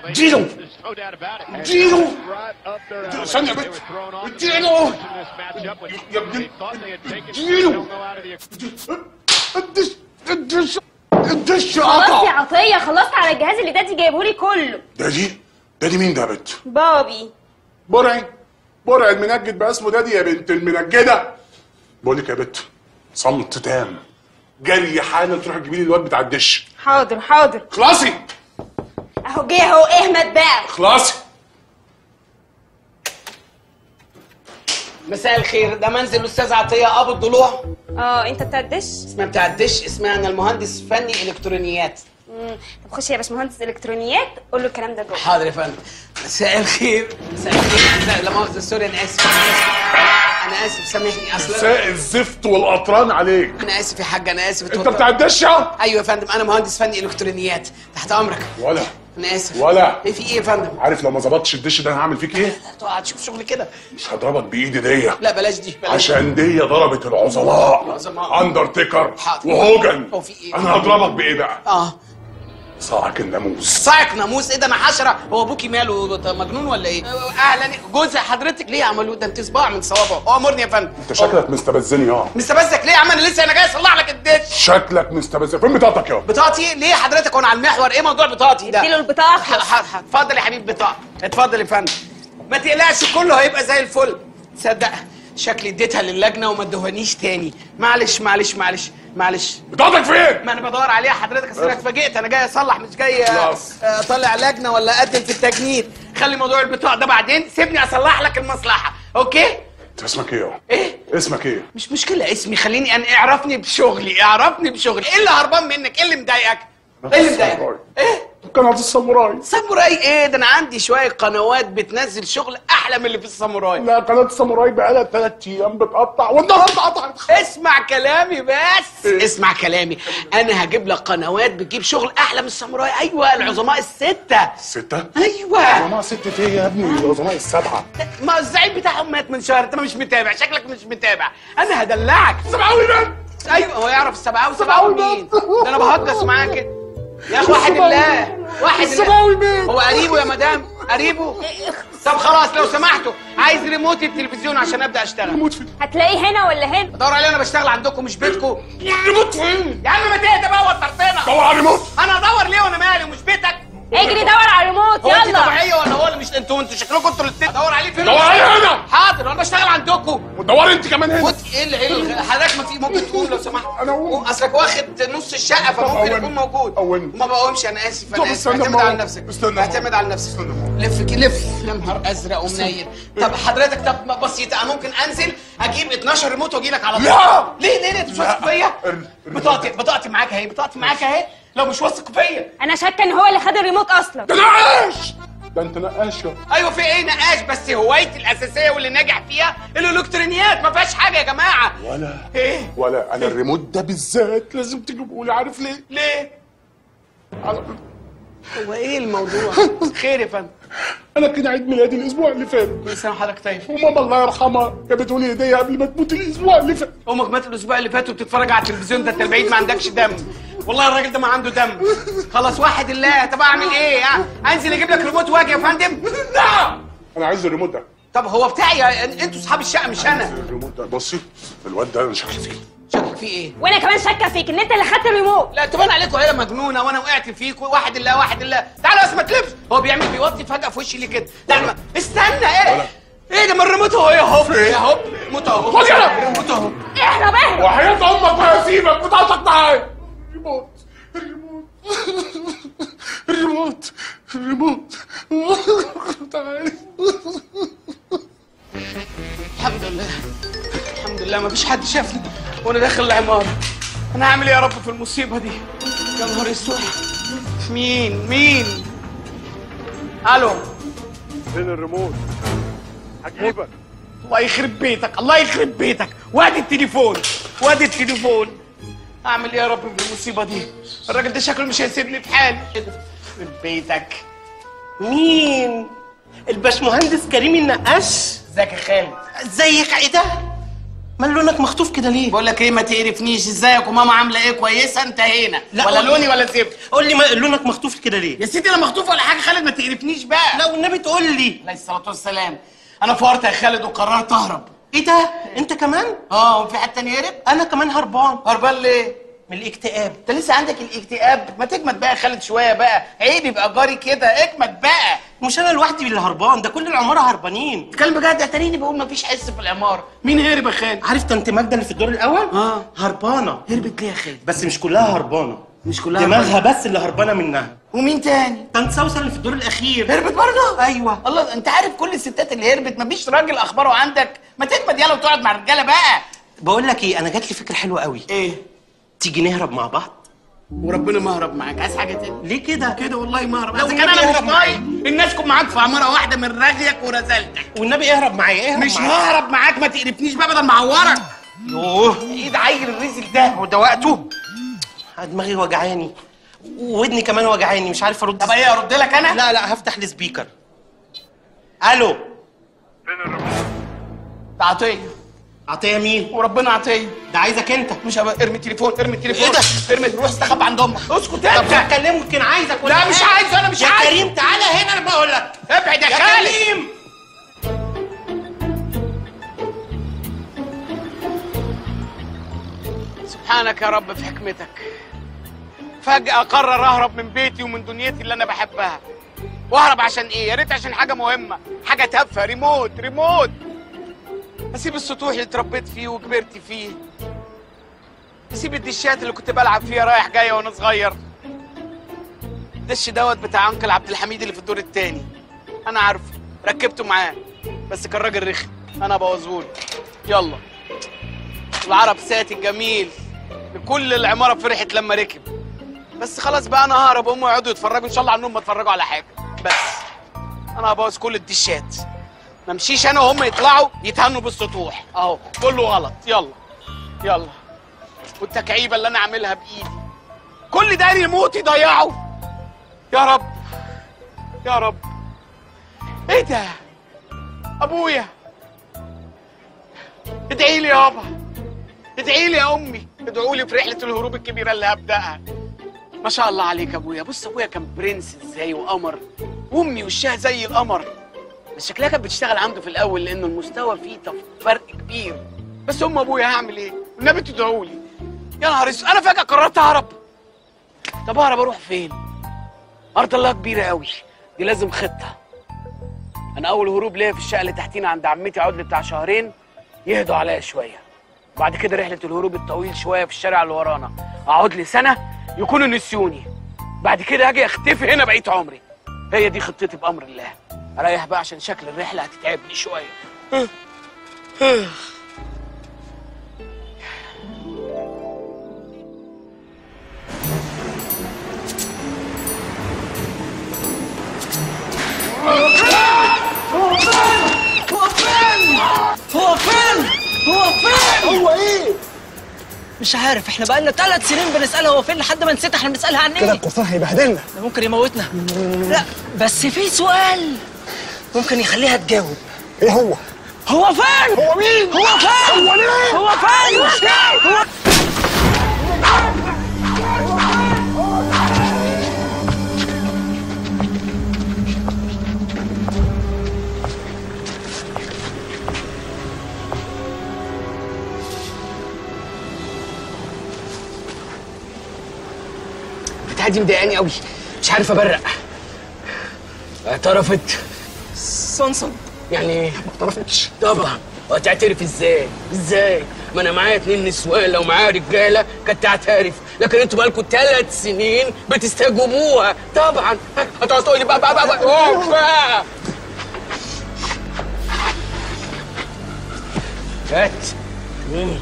اديله اديله ثانية يا بنت اديله يا ابني اديله الدش الدش الدش خلاص يا قطع عطيه خلصت على الجهاز اللي دادي جايبهولي كله دادي دادي مين ده يا بنت؟ بابي برعي برعي المنجد بقى اسمه دادي يا بنت المنجدة بقول لك يا بنت صمت تام جري حالا تروح تجيبي لي الواد بتاع الدش حاضر حاضر خلاصي اهو جه اهو اهمت بقى خلاصي مساء الخير ده منزل الاستاذ عطيه ابو الضلوع اه انت بتاع الدش اسمها بتاع الدش اسمها انا المهندس فني الكترونيات مم. طب خش يا باشمهندس الكترونيات قول له الكلام ده جوه حاضر يا فندم مساء الخير مساء الخير مساء لا مؤاخذه سوري انا اسف انا اسف سامحني اصلا ساق الزفت والقطران عليك انا اسف يا حاج انا اسف انت بتاع الدش يا ايوه يا فندم انا مهندس فني الكترونيات تحت امرك ولا انا اسف ولا. ايه في ايه يا فندم عارف لو ما ظبطتش الدش ده انا هعمل فيك ايه؟ تقعد تشوف شغل كده مش هضربك بايدي دي لا بلاش دي بلاش عشان دي ضربت العظماء العظماء. اندرتيكر حاضر. وهوجن هو في إيه؟ انا هضربك بايه بقى؟ اه صاعق الناموس صاعق ناموس ايه ده انا حشره هو ابوكي ماله ده مجنون ولا ايه اهلا جوز حضرتك ليه عملوه ده انت صباع من صوابعه هو امرني يا فندم انت شكلك مستبزني اه مستفزك ليه يا عم انا لسه انا جاي اصلح لك الدش شكلك مستبزني فين بطاقتك يا بطاقتي ليه حضرتك وانا على المحور ايه موضوع بطاقتي ده اديله البطاقه ح- ح- ح- اتفضل يا حبيبي بطاقه اتفضل يا فندم ما تقلقش كله هيبقى زي الفل تصدق شكلي اديتها للجنه وما ادوهانيش تاني معلش معلش معلش معلش بطاقتك فين؟ ما انا بدور عليها حضرتك اصل انا اتفاجئت انا جاي اصلح مش جاي آه، خلاص. آه، اطلع لجنه ولا اقدم في التجنيد خلي موضوع البطاقه ده بعدين سيبني اصلح لك المصلحه اوكي انت اسمك ايه يا ايه اسمك ايه؟ مش مشكله اسمي خليني انا اعرفني بشغلي اعرفني بشغلي ايه اللي هربان منك ايه اللي مضايقك ايه اللي مضايقك ايه قناة الساموراي ساموراي ايه ده انا عندي شويه قنوات بتنزل شغل احلى من اللي في الساموراي لا قناة الساموراي بقالها ثلاث ايام بتقطع والنهارده قطعت اسمع كلامي بس اسمع كلامي انا هجيب لك قنوات بتجيب شغل احلى من الساموراي ايوه العظماء السته ستة؟ ايوه عظماء ستة ايه يا ابني العظماء السبعة ما الزعيم بتاعهم مات من شهر انت مش متابع شكلك مش متابع انا هدلعك سبعاوي مات ايوه هو يعرف السبعاوي سبعاوي مين ده انا بهجص معاه كده يا اخي واحد الله واحد السبعاوي الله مين؟ هو قريبه يا مدام قريبه طب خلاص لو سمحتوا عايز ريموت التلفزيون عشان ابدا اشتغل موت في هتلاقيه هنا ولا هنا دور عليه انا بشتغل عندكم مش بيتكم الريموت فين؟ يا عم ما تهدى بقى وترتنا دور على الريموت انا ادور ليه وانا مالي ومش بيتك اجري دور على الريموت هو انت يلا طبيعيه ولا هو اللي مش انتوا انتوا شكلكم انتوا الاثنين ادور عليه فين دور عليه هنا حاضر انا بشتغل عندكم ودور انت كمان هنا وانت ايه اللي ايه اللي حضرتك ما في ممكن تقوم لو سمحت أنا أقوم. اصلك واخد نص الشقه فممكن قومني. يكون موجود قومني. ما بقومش انا اسف طب انا اسف استنى اعتمد ما على أقوم. نفسك استنى ما اعتمد أقوم. على نفسك استنى ما أقوم. لف كده لف يا نهار ازرق ومنير طب حضرتك طب بسيطه انا ممكن انزل اجيب 12 ريموت واجي لك على طول لا. ليه ليه ليه انت مش واثق فيا ال- بطاقتي بطاقتي معاك اهي بطاقتي معاك اهي لو مش واثق فيا انا شاكه ان هو اللي خد الريموت اصلا ده نقاش ده انت نقاش يا ايوه في ايه نقاش بس هوايتي الاساسيه واللي ناجح فيها الالكترونيات ما فيهاش حاجه يا جماعه ولا ايه ولا انا الريموت ده بالذات لازم تجيبه لي عارف ليه؟ ليه على- هو ايه الموضوع خير يا فندم انا كان عيد ميلادي الاسبوع اللي فات كل سنه وحضرتك طيب وماما الله يرحمها جابت لي هديه قبل ما تموت الاسبوع اللي فات امك ماتت الاسبوع اللي فات وبتتفرج على التلفزيون ده انت البعيد ما عندكش دم والله الراجل ده ما عنده دم خلاص واحد الله طب اعمل ايه ها انزل اجيب لك ريموت واجي يا فندم لا انا عايز الريموت ده طب هو بتاعي يا- انتوا اصحاب الشقه مش انا الريموت ده بصي الواد ده انا شكلي فيه شكلك في ايه وانا كمان شاكه فيك ان انت اللي خدت الريموت لا تبان عليكم عيله مجنونه وانا وقعت فيكم واحد الله واحد الله تعالوا بس ما تلبس هو بيعمل بيوطي فجاه في وشي ليه كده تعالوا ما- استنى ايه ايه ده ما الريموت اهو اهو اهو الريموت اهو خد يلا. الريموت اهو اهرب اهرب وحياة امك ما هسيبك بطاقتك معايا الريموت الريموت الريموت الريموت تعالى الحمد لله الحمد لله ما فيش حد شافني وانا داخل العماره انا هعمل ايه يا رب في المصيبه دي يا نهار اسود مين مين الو فين الريموت هجيبك الله يخرب بيتك الله يخرب بيتك وادي التليفون وادي التليفون اعمل ايه يا رب في المصيبه دي الراجل ده شكله مش هيسيبني في حالي يخرب بيتك مين؟ الباشمهندس كريم النقاش ازيك يا خالد ازيك ايه ده؟ مال لونك مخطوف كده ليه بقول لك ايه ما تقرفنيش ازيك وماما عامله ايه كويسه انتهينا لا، ولا قول- لوني ولا زفت قول لي ما لونك مخطوف كده ليه يا سيدي انا مخطوف ولا حاجه خالد ما تقرفنيش بقى لا والنبي تقول لي عليه الصلاه والسلام انا فورت يا خالد وقررت اهرب ايه ده انت كمان اه وفي حد تاني هرب انا كمان هربان هربان ليه من الاكتئاب انت لسه عندك الاكتئاب ما تجمد بقى يا خالد شويه بقى عيب يبقى جاري كده اجمد بقى مش انا لوحدي اللي هربان ده كل العماره هربانين تتكلم بجد اتاريني بقول ما فيش حس في العماره مين هرب يا خالد عارف طنط ماجده اللي في الدور الاول آه. هربانه هربت ليه يا خالد بس مش كلها هربانه مش كلها دماغها بس اللي هربانه منها ومين تاني طنط سوسن اللي في الدور الاخير هربت برضه ايوه الله انت عارف كل الستات اللي هربت مفيش راجل اخباره عندك ما تجمد يلا وتقعد مع الرجاله بقى بقول لك ايه انا جات لي فكره حلوه قوي ايه تيجي نهرب مع بعض وربنا ما هرب معاك عايز حاجه تاني ليه كده كده والله ما هرب لا لو كان والنبي انا مش اهرب معايا. طايق الناس كن معاك في عماره واحده من رجلك ورزلتك والنبي اهرب معايا اهرب مش معايا ههرب معاك ما تقرفنيش بقى بدل ما اعورك يوه ايه ده عيل الرزل ده هو ده وقته دماغي وجعاني ودني كمان وجعاني مش عارف ارد طب ايه ارد لك انا لا لا هفتح السبيكر الو ده عطيه عطيه مين وربنا عطيه ده عايزك انت مش هبقى ارمي التليفون ارمي التليفون ايه ده؟ ارمي روح استخبى عند امك اسكت طب انت هكلمه يمكن عايزك ولا لا مش حاجة. عايز انا مش يا عايز كريم تعالى هنا انا بقول لك ابعد يا يا خالد كريم سبحانك يا رب في حكمتك فجأة قرر أهرب من بيتي ومن دنيتي اللي أنا بحبها وأهرب عشان إيه؟ يا ريت عشان حاجة مهمة حاجة تافهة ريموت ريموت أسيب السطوح اللي اتربيت فيه وكبرت فيه أسيب الدشات اللي كنت بلعب فيها رايح جاي وأنا صغير الدش دوت بتاع أنكل عبد الحميد اللي في الدور التاني أنا عارفه ركبته معاه بس كان راجل رخم أنا بوظهوله يلا العرب ساتي الجميل كل العماره فرحت لما ركب بس خلاص بقى انا ههرب هم يقعدوا يتفرجوا ان شاء الله عنهم ما اتفرجوا على حاجه بس انا هبوظ كل الدشات ما امشيش انا وهم يطلعوا يتهنوا بالسطوح اهو كله غلط يلا يلا والتكعيبه اللي انا عاملها بايدي كل ده ريموت يضيعه يا رب يا رب ايه ده ابويا ادعي لي يابا ادعي لي يا امي ادعوا لي في رحله الهروب الكبيره اللي هبداها ما شاء الله عليك يا ابويا بص ابويا كان برنس ازاي وقمر وامي وشها زي القمر بس شكلها كانت بتشتغل عنده في الاول لانه المستوى فيه تف- فرق كبير بس ام ابويا هعمل ايه والنبي تدعوا لي يا نهار اسود انا فجاه قررت اهرب طب اهرب اروح فين ارض الله كبيره قوي دي لازم خطه انا اول هروب ليا في الشقه اللي تحتينا عند عمتي عقد بتاع شهرين يهدوا عليا شويه بعد كده رحله الهروب الطويل شويه في الشارع اللي ورانا اقعد لي سنه يكونوا نسيوني بعد كده اجي اختفي هنا بقيت عمري هي دي خطتي بامر الله اريح بقى عشان شكل الرحله هتتعبني شويه هو فين؟ هو فين؟ هو ايه؟ مش عارف احنا بقالنا ثلاث سنين بنسألها هو فين لحد ما نسيت احنا بنسألها عن كده ايه؟ القرصان هيبهدلنا ده ممكن يموتنا لا بس في سؤال ممكن يخليها تجاوب ايه هو؟ هو فين؟ هو مين؟ هو فين؟ هو ليه؟ هو فين؟ هو البتاعه دي مضايقاني قوي مش عارف ابرق اعترفت صنصن يعني ايه ما اعترفتش طبعا وهتعترف ازاي ازاي ما انا معايا اتنين نسوان لو معايا رجاله كانت تعترف لكن انتوا بقالكوا ثلاث سنين بتستجوبوها طبعا هتقعد تقول لي بقى بقى بقى, بقى. أوف بقى. هات مم.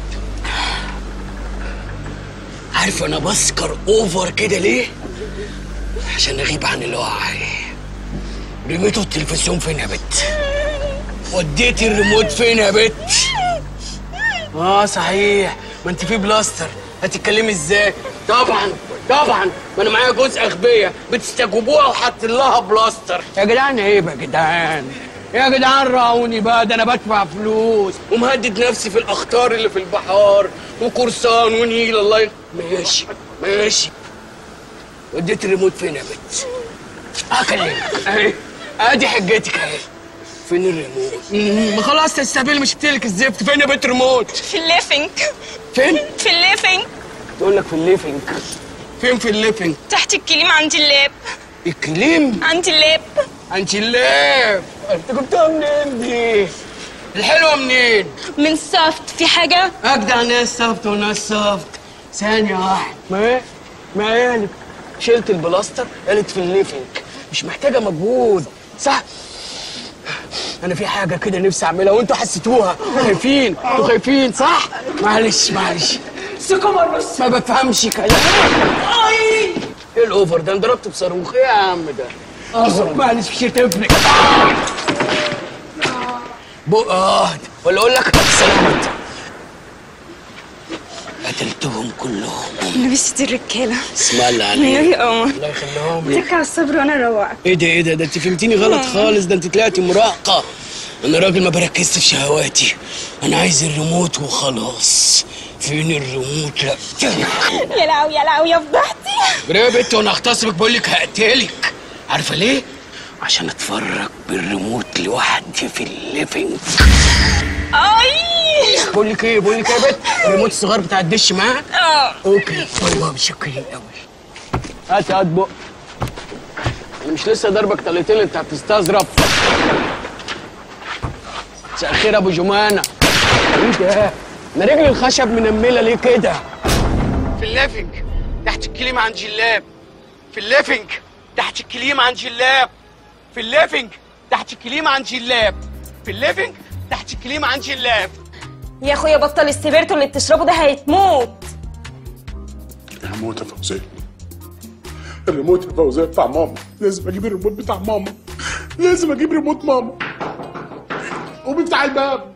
عارف انا بسكر اوفر كده ليه عشان اغيب عن الوعي رميتوا التلفزيون فين يا بت وديتي الريموت فين يا بت اه صحيح ما انت في بلاستر هتتكلمي ازاي طبعا طبعا ما انا معايا جزء اغبيه بتستجوبوها وحاطين لها بلاستر يا جدعان عيب يا جدعان يا جدعان راعوني بقى ده انا بدفع فلوس ومهدد نفسي في الاخطار اللي في البحار وقرصان ونيل الله ي... ماشي ماشي وديت الريموت فين يا بت؟ اكلمك اهي ادي حجتك اهي فين الريموت؟ مم، ما خلاص تستقبل مش قلتلك الزفت فين يا بت ريموت؟ في الليفنج فين؟ في الليفنج تقول لك في الليفنج فين في الليفنج؟ تحت الكليم عندي اللاب الكليم عندي اللاب انت اللاب انت جبتها منين دي؟ الحلوه منين؟ من سافت في حاجة اجدع ناس سافت وناس سافت ثانية واحد ما ايه؟ ما قالت شلت البلاستر قالت في الليفنج مش محتاجة مجهود صح؟ أنا في حاجة كده نفسي أعملها وأنتوا حسيتوها خايفين أنتوا خايفين صح؟ معلش معلش ثقة مرة ما بفهمش كلام أي إيه الأوفر ده؟ أنا ضربت بصاروخ إيه يا عم ده؟ أصلا معلش مش هتفرق بق آه ولا أقول لك سلامت قتلتهم كلهم لبست الرجالة اسم الله عليك ميري قمر الله يخليهم لك اتك على الصبر وانا اروقك ايه ده ايه ده ده انت فهمتيني غلط خالص ده انت طلعتي مراهقه انا راجل ما بركزش في شهواتي انا عايز الريموت وخلاص فين الريموت لا يا لهوي يا لهوي يا فضحتي يا بنت وانا اغتصبك بقول لك هقتلك عارفه ليه عشان اتفرج بالريموت لوحدي في الليفنج اي بقول لك ايه بقول لك ايه يا بنت الريموت الصغير بتاع الدش معاك اه اوكي والله متشكرين قوي هات هات بق انا مش لسه ضربك طليتين انت هتستظرف مساء الخير يا ابو جمانه ايه ده انا رجلي الخشب منمله ليه كده في الليفنج تحت الكليم عن جلاب في الليفنج تحت الكليم عن جلاب في الليفنج تحت الكليم عن جلاب في الليفنج تحت الكليم عن جلاب يا اخويا بطل السبيرتو اللي بتشربه ده هيتموت هموت يا فوزية الريموت يا فوزية بتاع ماما لازم اجيب الريموت بتاع ماما لازم اجيب ريموت ماما وبتاع الباب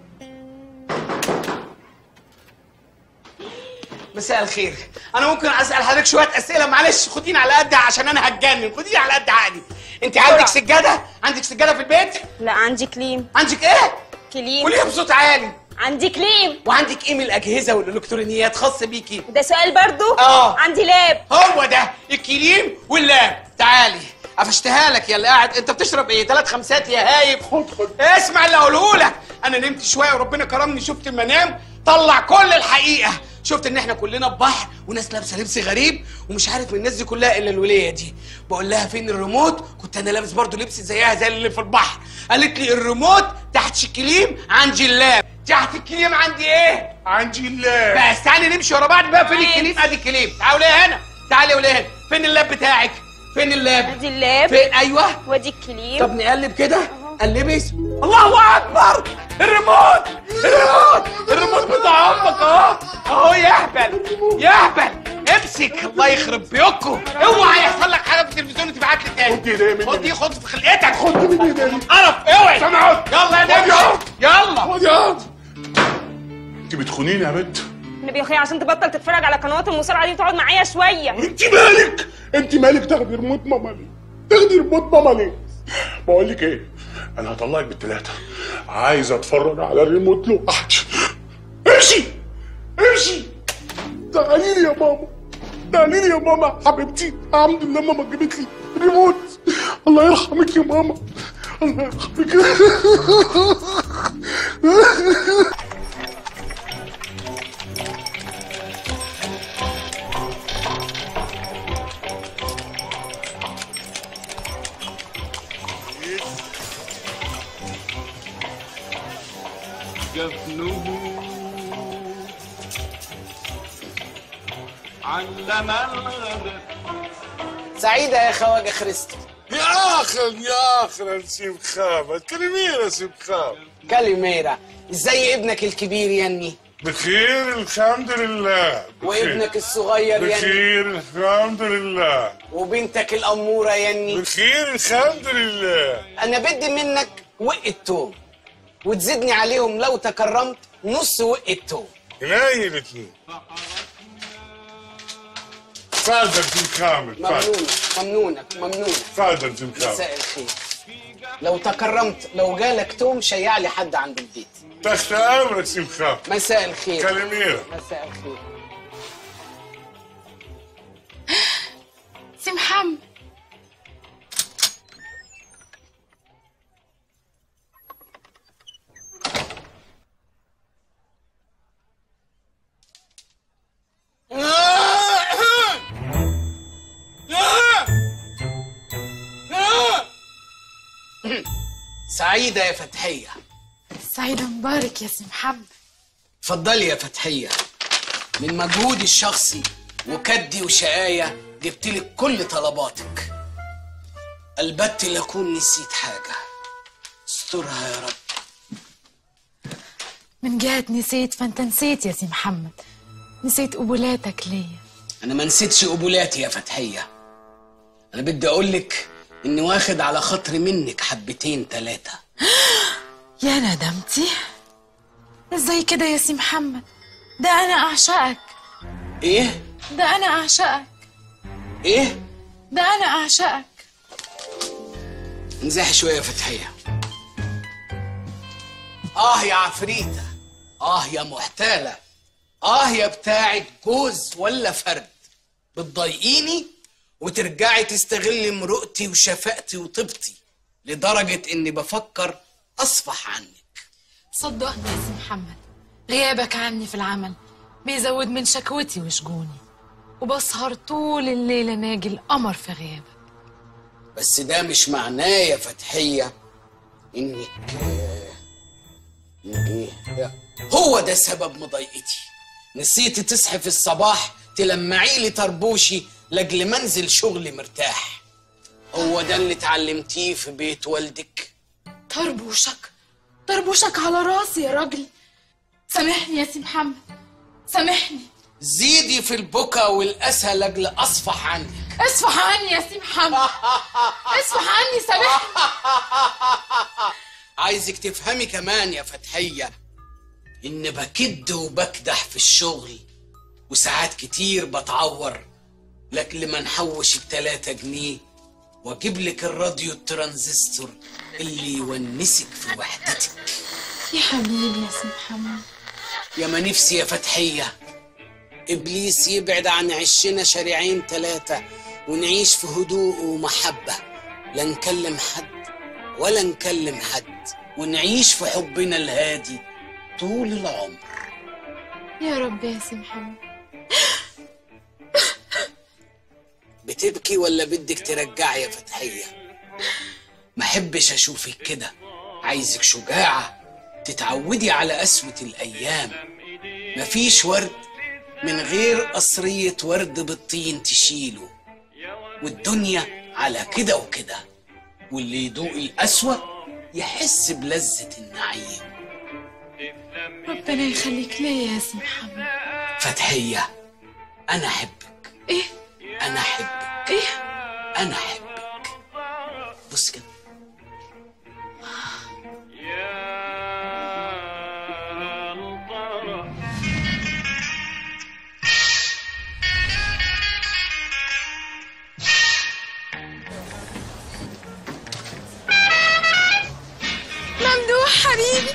مساء الخير انا ممكن اسال حضرتك شويه اسئله معلش خديني على قد عشان انا هتجنن خديني على قد عقلي انت عندك سجاده عندك سجاده في البيت لا عندي كليم عندك ايه كليم قوليها بصوت عالي عندي كليم وعندك ايه من الاجهزه والالكترونيات خاصه بيكي ده سؤال برضو آه. عندي لاب هو ده الكريم واللاب تعالي قفشتها لك يا اللي قاعد انت بتشرب ايه ثلاث خمسات يا هايب خد خد اسمع اللي هقوله لك انا نمت شويه وربنا كرمني شفت المنام طلع كل الحقيقه شفت ان احنا كلنا في بحر وناس لابسه لبس غريب ومش عارف من الناس دي كلها الا الوليه دي بقول لها فين الريموت كنت انا لابس برضو لبس زيها زي اللي في البحر قالت لي الريموت تحت الكليم عندي اللاب تحت الكليم عندي ايه عندي اللاب بس تعالي نمشي ورا بعض بقى فين عايز. الكليم ادي الكليم تعالي هنا تعالي ولا هنا فين اللاب بتاعك فين اللاب ادي اللاب فين ايوه وادي الكليم طب نقلب كده قلبي اسم الله اكبر الريموت الريموت الريموت بتاع امك اهو اهو يهبل يهبل امسك الله يخرب بيوتكم اوعى يحصل لك حاجه في التلفزيون تبعت لي تاني خد دي ده مني. خد دي خد في خلقتك خد دي من ايدي قرف اوعي سامع يلا يا خد يا نمشي يلا خد يا انت بتخونيني يا بنت النبي يا اخويا عشان تبطل تتفرج على قنوات المصارعه دي وتقعد معايا شويه انت مالك انت مالك تاخدي ريموت ماما ليه تاخدي ريموت ماما ليه بقول لك ايه انا هطلعك بالثلاثه عايز اتفرج على الريموت لوحدي امشي امشي تعالي لي يا ماما تعالي لي يا ماما حبيبتي الحمد لله ماما جابت لي ريموت الله يرحمك يا ماما الله يرحمك جفنه علم الغدر سعيدة يا خواجة خريستو يا اخي يا اخي نسيب خاب كلمينا نسيب خاب كاليميرا ازاي ابنك الكبير يني بخير الحمد لله بخير. وابنك الصغير يني بخير الحمد لله وبنتك الأمورة يني بخير الحمد لله أنا بدي منك وقة توم وتزيدني عليهم لو تكرمت نص وقة توم إلهي الاثنين تفضل في الكامل تفضل ممنونك ممنونك ممنونك تفضل في الكامل مساء الخير لو تكرمت لو جالك توم شيع لي حد عند البيت تحت امرك سي مخافة مساء الخير كلميرة مساء الخير سي محمد سعيدة يا فتحية سعيد مبارك يا سي محمد اتفضلي يا فتحية من مجهودي الشخصي وكدي وشقاية جبتلك كل طلباتك البت لأكون نسيت حاجة استرها يا رب من جهة نسيت فانت نسيت يا سي محمد نسيت قبولاتك ليا أنا ما نسيتش قبولاتي يا فتحية أنا بدي أقولك إني واخد على خاطري منك حبتين تلاتة يا ندمتي ازاي كده يا سي محمد ده انا اعشقك إيه؟ ده انا اعشقك إيه؟ ده انا اعشقك انزاحي شوية يا فتحية آه يا عفريتة آه يا محتالة آه يا بتاعة جوز ولا فرد بتضايقيني وترجعي تستغلي مرؤتي وشفقتي وطيبتي لدرجة إني بفكر أصفح عنك صدقني يا سي محمد غيابك عني في العمل بيزود من شكوتي وشجوني وبسهر طول الليل ناجي القمر في غيابك بس ده مش معناه يا فتحية إنك إنك إيه؟ هو ده سبب مضايقتي نسيتي تصحي في الصباح تلمعي لي طربوشي لاجل منزل شغلي مرتاح هو ده اللي اتعلمتيه في بيت والدك طربوشك طربوشك على راسي يا راجل سامحني يا سي محمد سامحني زيدي في البكا والأسى لاجل أصفح عنك اصفح عني يا سي محمد اصفح عني سامحني عايزك تفهمي كمان يا فتحية إن بكد وبكدح في الشغل وساعات كتير بتعور لأجل ما نحوش التلاتة جنيه واجيب لك الراديو الترانزستور اللي يونسك في وحدتك يا حبيبي يا سي محمد يا ما نفسي يا فتحية إبليس يبعد عن عشنا شارعين تلاتة ونعيش في هدوء ومحبة لا نكلم حد ولا نكلم حد ونعيش في حبنا الهادي طول العمر يا رب يا سي محمد بتبكي ولا بدك ترجعي يا فتحية ما حبش أشوفك كده عايزك شجاعة تتعودي على قسوة الأيام مفيش ورد من غير قصرية ورد بالطين تشيله والدنيا على كده وكده واللي يدوق القسوة يحس بلذة النعيم ربنا يخليك ليا يا سي محمد فتحية أنا أحبك ايه أنا أحبك ايه أنا أحبك بص كده ممدوح حبيبي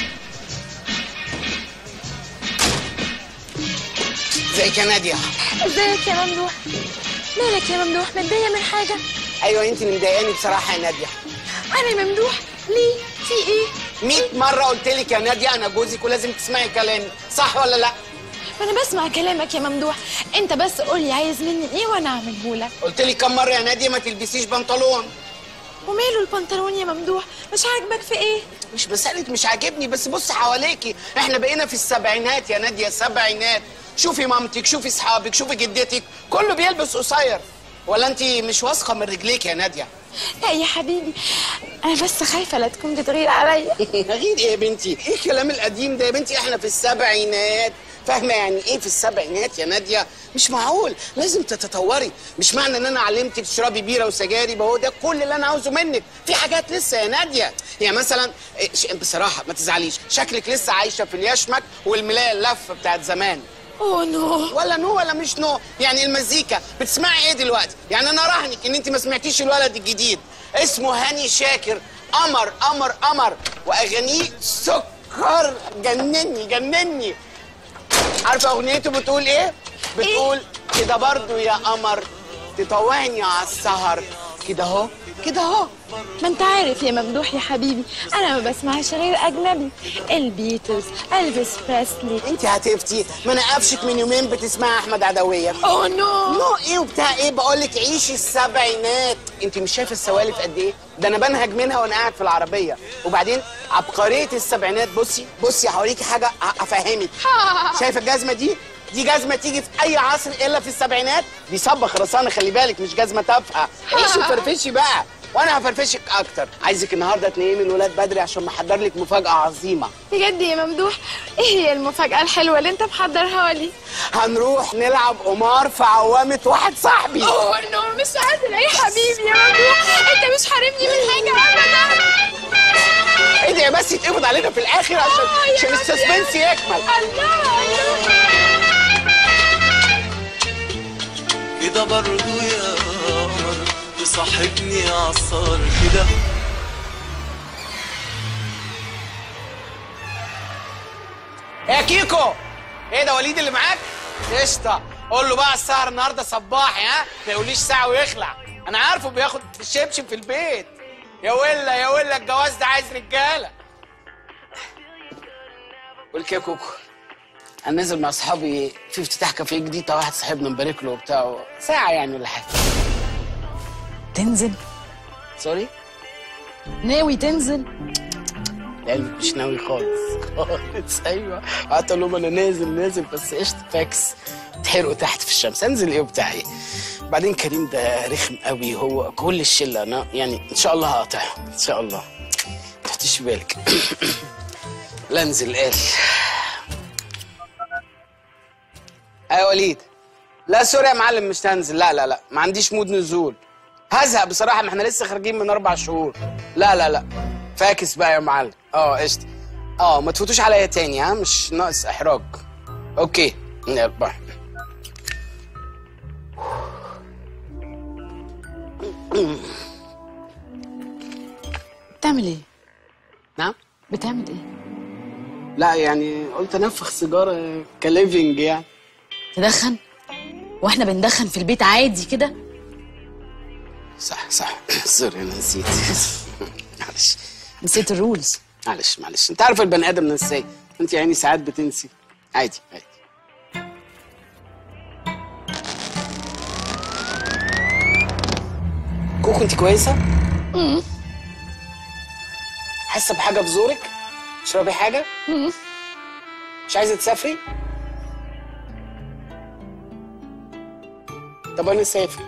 ازيك يا نادية ازيك يا ممدوح مالك يا ممدوح متضايق من حاجه أيوة أنت اللي مضايقاني بصراحة يا نادية انا ممدوح ليه في ايه 100 مرة قلت لك يا نادية أنا جوزك ولازم تسمعي كلامي صح ولا لأ؟ ما انا بسمع كلامك يا ممدوح انت بس قولي عايز مني ايه وانا اعمله لك قلت لك كم مرة يا نادية ما تلبسيش بنطلون وماله البنطلون يا ممدوح مش عاجبك في ايه مش مسألة مش عاجبني بس بص حواليكي احنا بقينا في السبعينات يا نادية سبعينات شوفي مامتك شوفي اصحابك شوفي جدتك كله بيلبس قصير ولا انت مش واثقة من رجليك يا نادية لا يا حبيبي انا بس خايفه لا تكون بتغير عليا غير ايه يا بنتي ايه الكلام القديم ده يا بنتي احنا في السبعينات فاهمه يعني ايه في السبعينات يا ناديه مش معقول لازم تتطوري مش معنى ان انا علمتك تشربي بيره وسجاير يبقى هو ده كل اللي انا عاوزه منك في حاجات لسه يا ناديه يعني مثلا إيه، ش- بصراحه ما تزعليش شكلك لسه عايشه في اليشمك والملايه اللفه بتاعت زمان اوه نو ولا نو ولا مش نو يعني المزيكا بتسمعي ايه دلوقتي يعني انا راهنك ان انت ما سمعتيش الولد الجديد اسمه هاني شاكر قمر قمر قمر واغانيه سكر جنني جنني عارفه اغنيته بتقول ايه بتقول كده برضو يا قمر تطوعني على السهر كده اهو كده اهو ما انت عارف يا ممدوح يا حبيبي انا ما بسمعش غير اجنبي البيتلز الفيس بريسلي انت هتفتي ما انا قفشك من يومين بتسمعي احمد عدويه اوه نو نو ايه وبتاع ايه بقول لك عيشي السبعينات انت مش شايفه السوالف قد ايه ده انا بنهج منها وانا قاعد في العربيه وبعدين عبقريه السبعينات بصي بصي هوريكي حاجه ه- افهمك شايفه الجزمه دي دي جزمه تيجي في اي عصر الا في السبعينات دي صبخ رصانه خلي بالك مش جزمه تافهه عيشي وفرفشي بقى وانا هفرفشك اكتر عايزك النهارده تنيمي الولاد بدري عشان محضر لك مفاجاه عظيمه بجد يا ممدوح ايه هي المفاجأة الحلوة اللي انت محضرها لي هنروح نلعب قمار في عوامه واحد صاحبي اوه نو مش قادرة يا حبيبي يا ممدوح انت مش حارمني من حاجة ابدا ادعي بس يتقبض علينا في الاخر عشان آه، يا عشان رب. السسبنس يكمل الله الله كده برضو يا قمر تصاحبني عصار كده يا كيكو ايه ده وليد اللي معاك قشطه قول له بقى السهر النهارده صباحي ها ما يقوليش ساعه ويخلع انا عارفه بياخد الشبشب في البيت يا ولا يا ولا الجواز ده عايز رجاله قول كده يا كوكو انا نازل مع اصحابي في افتتاح كافيه جديد بتاع واحد صاحبنا مبارك له وبتاع ساعه يعني ولا حاجه تنزل سوري ناوي تنزل لعلمك مش ناوي خالص خالص ايوه قعدت اقول لهم انا نازل نازل بس قشطه فاكس تحرقوا تحت في الشمس انزل ايه وبتاع ايه بعدين كريم ده رخم قوي هو كل الشله انا يعني ان شاء الله هقاطعهم ان شاء الله ما تحطيش في بالك لا انزل قال ايوه وليد لا سوري يا معلم مش هنزل لا لا لا ما عنديش مود نزول هزهق بصراحه ما احنا لسه خارجين من اربع شهور لا لا لا فاكس بقى يا معلم اه قشطه اه ما تفوتوش عليا تاني ها مش ناقص احراج اوكي يلا باي بتعمل ايه نعم بتعمل ايه لا يعني قلت انفخ سيجاره كليفنج يعني تدخن واحنا بندخن في البيت عادي كده صح صح سوري انا نسيت معلش نسيت الرولز معلش معلش انت عارف البني ادم نساي انت يعني ساعات بتنسي عادي عادي كوكو انت كويسه؟ حاسه بحاجه في زورك؟ تشربي حاجه؟ مش عايزه تسافري؟ طب انا اسافر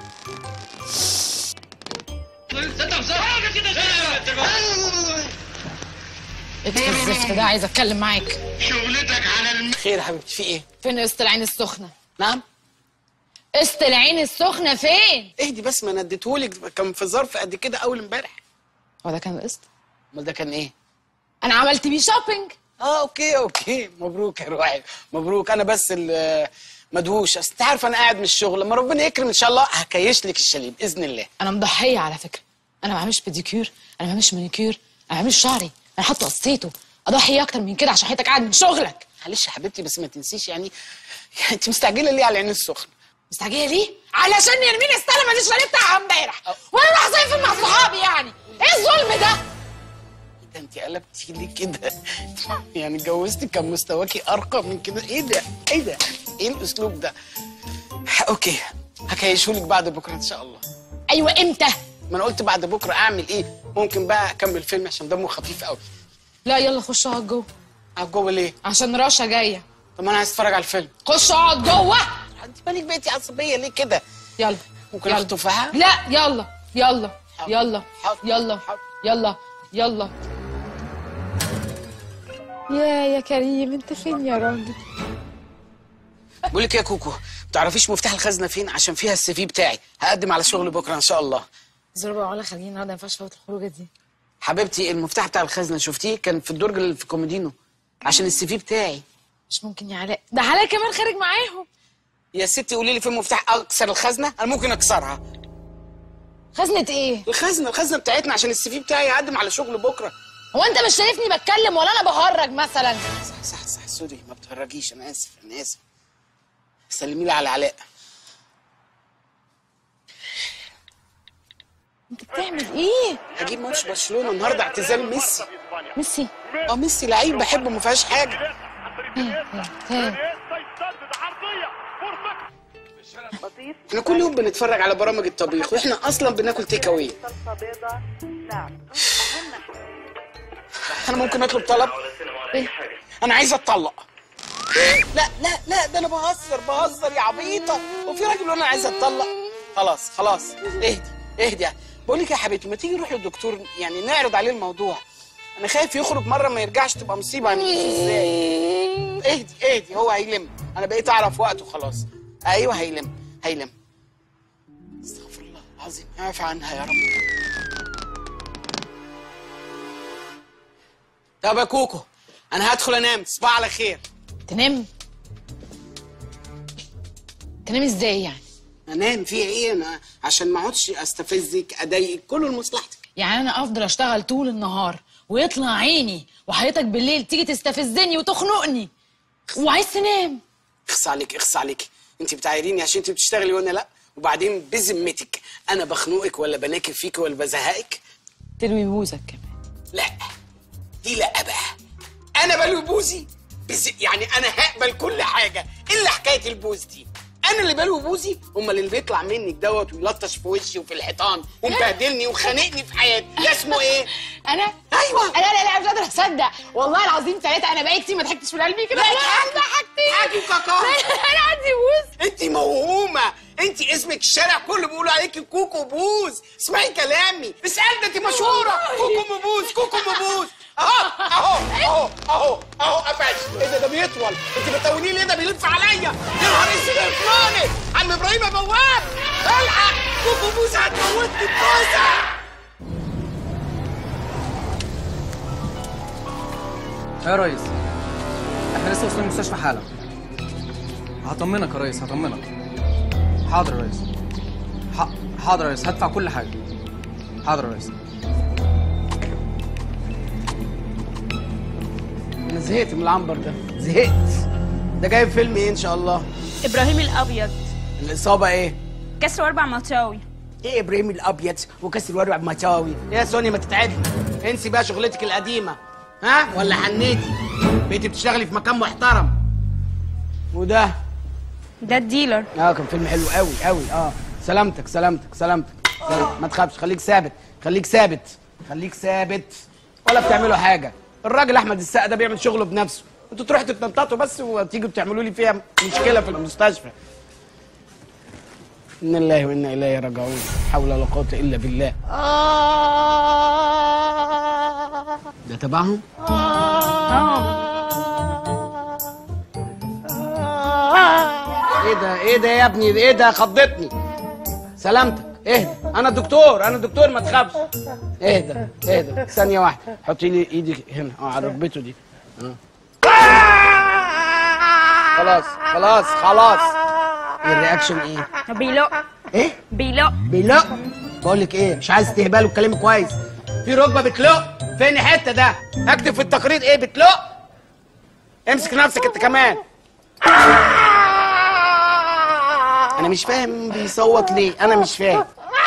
ايه الزفت ده عايزه اتكلم معاك خير يا حبيبتي في ايه؟ فين قسط العين السخنه نعم؟ قسط العين السخنه فين اهدي بس ما انا اديتهولك كان في ظرف قد كده اول امبارح هو ده كان قسط امال ده كان ايه؟ انا عملت بيه شوبينج اه اوكي اوكي مبروك يا روحي مبروك انا بس ال- مدهوش اصل انت عارف انا قاعد من الشغل لما ربنا يكرم ان شاء الله هكيش لك الشاليه باذن الله انا مضحيه على فكره انا ما بعملش بيديكير انا ما بعملش مانيكير انا ما بعملش شعري انا حتى قصيته اضحي اكتر من كده عشان حياتك قاعد من شغلك معلش يا حبيبتي بس ما تنسيش يعني انت مستعجله ليه على العين السخنه مستعجله ليه علشان يرمين استلم الشاليه بتاعها امبارح وانا راح صيف مع صحابي يعني ايه الظلم ده ده انت قلبتي ليه كده يعني اتجوزتي كان مستواكي ارقى من كده ايه ده ايه ده ايه الاسلوب ده اوكي هكيشهولك بعد بكره ان شاء الله ايوه امتى ما انا قلت بعد بكره اعمل ايه ممكن بقى اكمل فيلم عشان دمه خفيف قوي لا يلا خش اقعد جوه اقعد جوه ليه عشان رشا جايه طب ما انا عايز اتفرج على الفيلم خش اقعد جوه انت بالك بقيتي عصبيه ليه كده يلا ممكن يلا. اخد تفاحه لا يلا يلا حاضر. يلا حاضر. يلا حاضر. يلا يلا يا يا كريم انت فين يا راجل بقول لك إيه يا كوكو ما تعرفيش مفتاح الخزنه فين عشان فيها السي في بتاعي هقدم على شغل بكره ان شاء الله زربة ولا خلينا النهارده ما ينفعش فوت الخروجه دي حبيبتي المفتاح بتاع الخزنه شفتيه كان في الدرج اللي في كومودينو عشان السي في بتاعي مش ممكن يا علاء ده علاء كمان خارج معاهم يا ستي قولي لي فين مفتاح اكسر الخزنه انا ممكن اكسرها خزنة ايه؟ الخزنه الخزنه بتاعتنا عشان السي في بتاعي يقدم على شغل بكره هو انت مش شايفني بتكلم ولا انا بهرج مثلا صح صح صح سوري ما بتهرجيش انا اسف انا اسف سلمي لي على علاء انت بتعمل ايه هجيب ماتش برشلونه النهارده اعتزال ميسي ميسي اه ميسي لعيب بحبه ما فيهاش حاجه ها. احنا كل يوم بنتفرج على برامج الطبيخ واحنا اصلا بناكل تيك اواي انا ممكن اطلب طلب إيه؟ انا عايز اتطلق لا لا لا ده انا بهزر بهزر يا عبيطه وفي راجل وانا عايز اتطلق خلاص خلاص اهدي اهدي بقول لك يا حبيبتي ما تيجي نروح للدكتور يعني نعرض عليه الموضوع انا خايف يخرج مره ما يرجعش تبقى مصيبه هنعيش ازاي اهدي اهدي هو هيلم انا بقيت اعرف وقته خلاص ايوه هيلم هيلم استغفر الله العظيم اعفى عنها يا رب طب يا كوكو انا هدخل انام تصبح على خير تنام تنام ازاي يعني انام فيها ايه انا عشان ما اقعدش استفزك اضايقك كله لمصلحتك يعني انا افضل اشتغل طول النهار ويطلع عيني وحياتك بالليل تيجي تستفزني وتخنقني وعايز تنام اخص عليك اخص عليك انت بتعايريني عشان انت بتشتغلي وانا لا وبعدين بذمتك انا بخنقك ولا بناكل فيك ولا بزهقك تلوي بوزك كمان لا دي لا بقى انا بلوي بوزي بز... يعني انا هقبل كل حاجه الا حكايه البوز دي انا اللي بلوي بوزي امال اللي بيطلع منك دوت ويلطش في وشي وفي الحيطان ومبهدلني وخانقني في حياتي ده اسمه ايه انا ايوه انا لا لا مش قادره اصدق والله العظيم ثلاثه انا بقيت كتير ما ضحكتش من قلبي كده لا، والله ضحكتي. ضحكتي ضحكي وكاكا. انا عندي بوز انت موهومه انت اسمك الشارع كله بيقول عليكي كوكو بوز اسمعي كلامي اسال ده انت مشهوره كوكو مبوز كوكو مبوز اهو اهو اهو اهو اهو قفش ايه ده ده بيطول انت بتقولي ليه ده بيلف عليا يا نهار اسود يا فلاني عم ابراهيم يا بواب الحق كوكو بوز هتموتني بوزه يا ريس احنا لسه واصلين المستشفى حالا هطمنك يا ريس هطمنك حاضر يا ريس ح... حاضر يا ريس هدفع كل حاجه حاضر يا ريس انا زهقت من العنبر ده زهقت ده جايب فيلم ايه ان شاء الله ابراهيم الابيض الاصابه ايه كسر واربع مطاوي ايه ابراهيم الابيض وكسر ورع بمطاوي يا سونيا ما تتعبي انسي بقى شغلتك القديمه ها ولا حنيتي بقيتي بتشتغلي في مكان محترم وده ده الديلر اه كان فيلم حلو قوي قوي اه سلامتك سلامتك سلامتك سلامتك. ما تخافش خليك ثابت خليك ثابت خليك ثابت ولا بتعملوا حاجه الراجل احمد السقا ده بيعمل شغله بنفسه انتوا تروحوا تتنططوا بس وتيجوا تعملوا لي فيها مشكله في المستشفى إنا الله وإنا إليه راجعون لا حول ولا قوة إلا بالله ده تبعهم؟ ايه ده ايه ده يا ابني ايه ده خضتني سلامتك اهدى انا دكتور انا دكتور ما تخافش اهدى اهدى ثانيه واحده حطي لي ايدك هنا اه على ركبته دي اه خلاص خلاص خلاص الرياكشن ايه بيلق ايه بيلق بيلق بقول لك ايه مش عايز تهبال وتكلمي كويس في ركبه بتلق فين الحته ده اكتب في التقرير ايه بتلق امسك نفسك انت كمان انا مش فاهم بيصوت ليه انا مش فاهم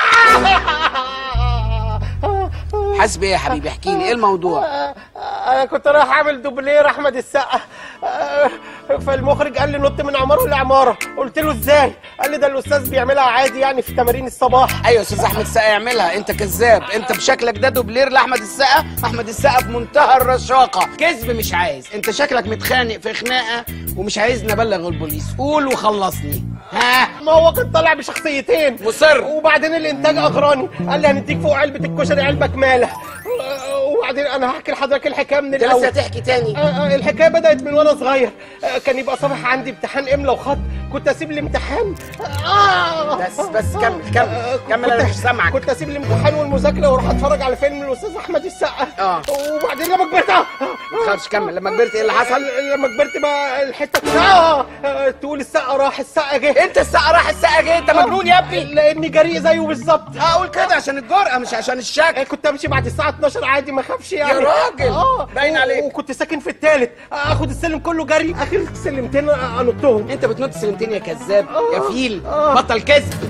حاسس بايه يا حبيبي احكي لي ايه الموضوع انا كنت رايح اعمل دوبلير احمد السقا آه، فالمخرج قال لي نط من عماره لعماره قلت له ازاي قال لي ده الاستاذ بيعملها عادي يعني في تمارين الصباح ايوه يا استاذ احمد السقا يعملها انت كذاب انت بشكلك ده دوبلير لاحمد السقا احمد السقا في منتهى الرشاقه كذب مش عايز انت شكلك متخانق في خناقه ومش عايزني ابلغ البوليس قول وخلصني ها ما هو كان طالع بشخصيتين مصر وبعدين الانتاج اغراني قال لي هنديك فوق علبه الكشري علبه كماله آه، وبعدين انا هحكي لحضرتك الحكايه من انت الاول لسه هتحكي تاني آه، آه، الحكايه بدات من وانا صغير آه، كان يبقى صباح عندي امتحان املا وخط كنت اسيب الامتحان آه بس بس كمل كمل كمل انا كنت- مش سامعك كنت اسيب الامتحان والمذاكره واروح اتفرج على فيلم الاستاذ احمد السقا اه وبعدين لما كبرت آه، ما تخافش كمل لما كبرت ايه اللي حصل؟ لما كبرت بقى الحته كلها آه، تقول السقا راح السقا جه انت السقا راح السقا جه انت مجنون يا ابني لاني جريء زيه بالظبط اقول كده عشان الجرأة مش عشان الشك كنت امشي بعد الساعه 12 عادي ما اخافش يعني يا راجل، اه باين و- عليك. وكنت ساكن في الثالث اخد السلم كله جري اخر سلمتين انطهم انت بتنط سلمتين يا كذاب يا فيل آه. بطل كذب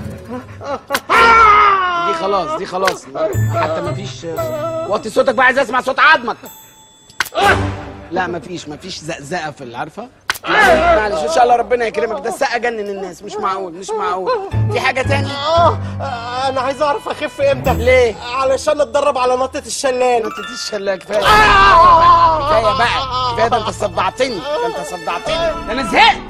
دي خلاص دي خلاص حتى مفيش وطي صوتك بقى عايز اسمع صوت عظمك لا مفيش مفيش زقزقه في العارفه معلش ان شاء الله ربنا يكرمك ده السقا جنن الناس مش معقول مش معقول في حاجه تاني اه آه، انا عايز اعرف اخف امتى ليه؟ علشان اتدرب على نطه الشلال نطة الشلال كفايه كفايه بقى كفايه ده انت صدعتني ده انت صدعتني ده انا زهقت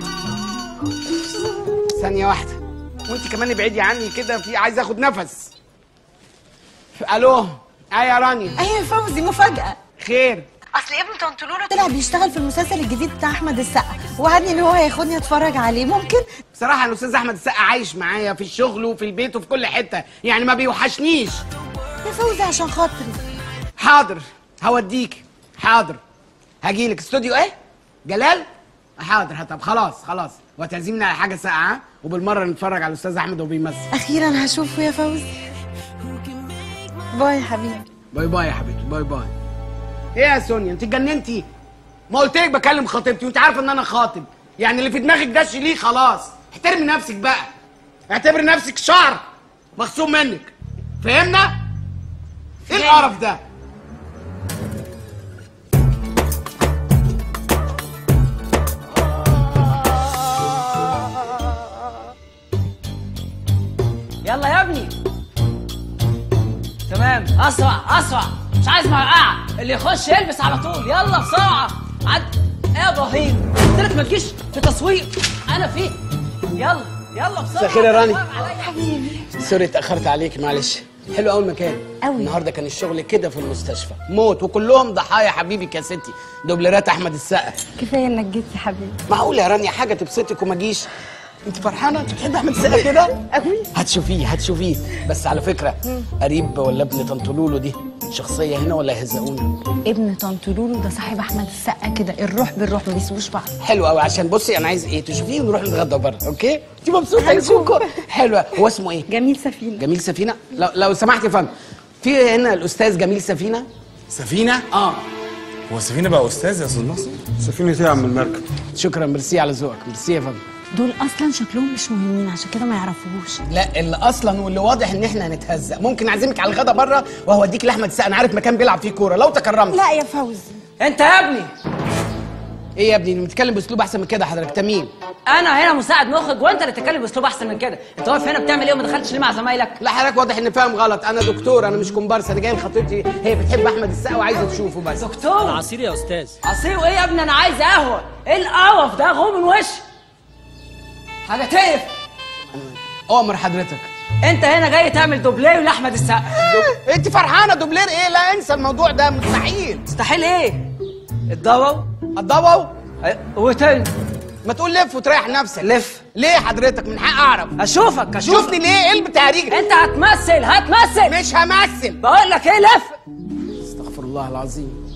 ثانيه واحده وانت كمان ابعدي عني كده في عايز اخد نفس الو ايه يا رانيا ايوه يا فوزي مفاجأة خير اصل ابن طنط لولو طلع بيشتغل في المسلسل الجديد بتاع احمد السقا ووعدني ان هو هياخدني اتفرج عليه ممكن بصراحه الاستاذ احمد السقا عايش معايا في الشغل وفي البيت وفي كل حته يعني ما بيوحشنيش يا فوزي عشان خاطري حاضر هوديك حاضر هجيلك استوديو ايه جلال حاضر طب خلاص خلاص وتعزمني على حاجه ساقعه وبالمره نتفرج على الاستاذ احمد وهو بيمثل اخيرا هشوفه يا فوزي باي يا حبيبي باي باي يا حبيبتي باي باي ايه يا سونيا انت اتجننتي ما قلت لك بكلم خطيبتي وانت عارفه ان انا خاطب يعني اللي في دماغك ده شيليه خلاص احترمي نفسك بقى اعتبري نفسك شعر مخصوم منك فهمنا ايه القرف ده يلا يا ابني تمام اسرع اسرع مش عايز مرقعه اللي يخش يلبس على طول يلا بسرعه عد ايه يا ابراهيم قلت لك ما تجيش في تصوير انا فيه يلا يلا بسرعه مساء الخير يا راني. حبيبي سوري اتاخرت عليك معلش حلو قوي المكان أوي. النهارده كان الشغل كده في المستشفى موت وكلهم ضحايا حبيبك يا ستي دوبلرات احمد السقا كفايه انك جيت يا حبيبي معقول يا رانيا حاجه تبسطك وما جيش انت فرحانه انت بتحبي احمد السقا كده قوي هتشوفيه هتشوفيه بس على فكره قريب ولا ابن طنط لولو دي شخصيه هنا ولا يهزقونا ابن طنط لولو ده صاحب احمد السقا كده الروح بالروح ما بيسيبوش بعض حلو قوي عشان بصي انا عايز ايه تشوفيه ونروح نتغدى بره اوكي انت مبسوطه يا كوكو حلوه هو اسمه ايه جميل سفينه جميل سفينه لو, لو سمحت يا فندم في هنا الاستاذ جميل سفينه سفينة؟ اه هو سفينة بقى أستاذ يا أستاذ محسن؟ سفينة ايه يا عم المركب شكرا ميرسي على ذوقك ميرسي يا فندم دول اصلا شكلهم مش مهمين عشان كده ما يعرفوهوش لا اللي اصلا واللي واضح ان احنا هنتهزق ممكن اعزمك على الغدا بره وهوديك لاحمد السقا انا عارف مكان بيلعب فيه كوره لو تكرمت لا يا فوزي انت يا ابني ايه يا ابني بتتكلم باسلوب احسن من كده حضرتك انت مين انا هنا مساعد مخرج وانت اللي تتكلم باسلوب احسن من كده انت واقف هنا بتعمل ايه وما دخلتش ليه مع زمايلك لا حضرتك واضح ان فاهم غلط انا دكتور انا مش كومبارس انا جاي لخطيبتي هي بتحب احمد السقا وعايزه تشوفه بس دكتور عصير يا استاذ عصير وايه يا ابني انا عايز قهوه ايه القرف ده غو من وشي حاجه تقرف اؤمر حضرتك انت هنا جاي تعمل دوبلير لاحمد السقا انت فرحانه دوبلير ايه لا انسى الموضوع ده مستحيل مستحيل ايه الضوء الضوء وتاني ما تقول لف وتريح نفسك لف ليه حضرتك من حق اعرف اشوفك اشوفك شوفني ليه ايه البتهريج انت هتمثل هتمثل مش همثل بقول لك ايه لف استغفر الله العظيم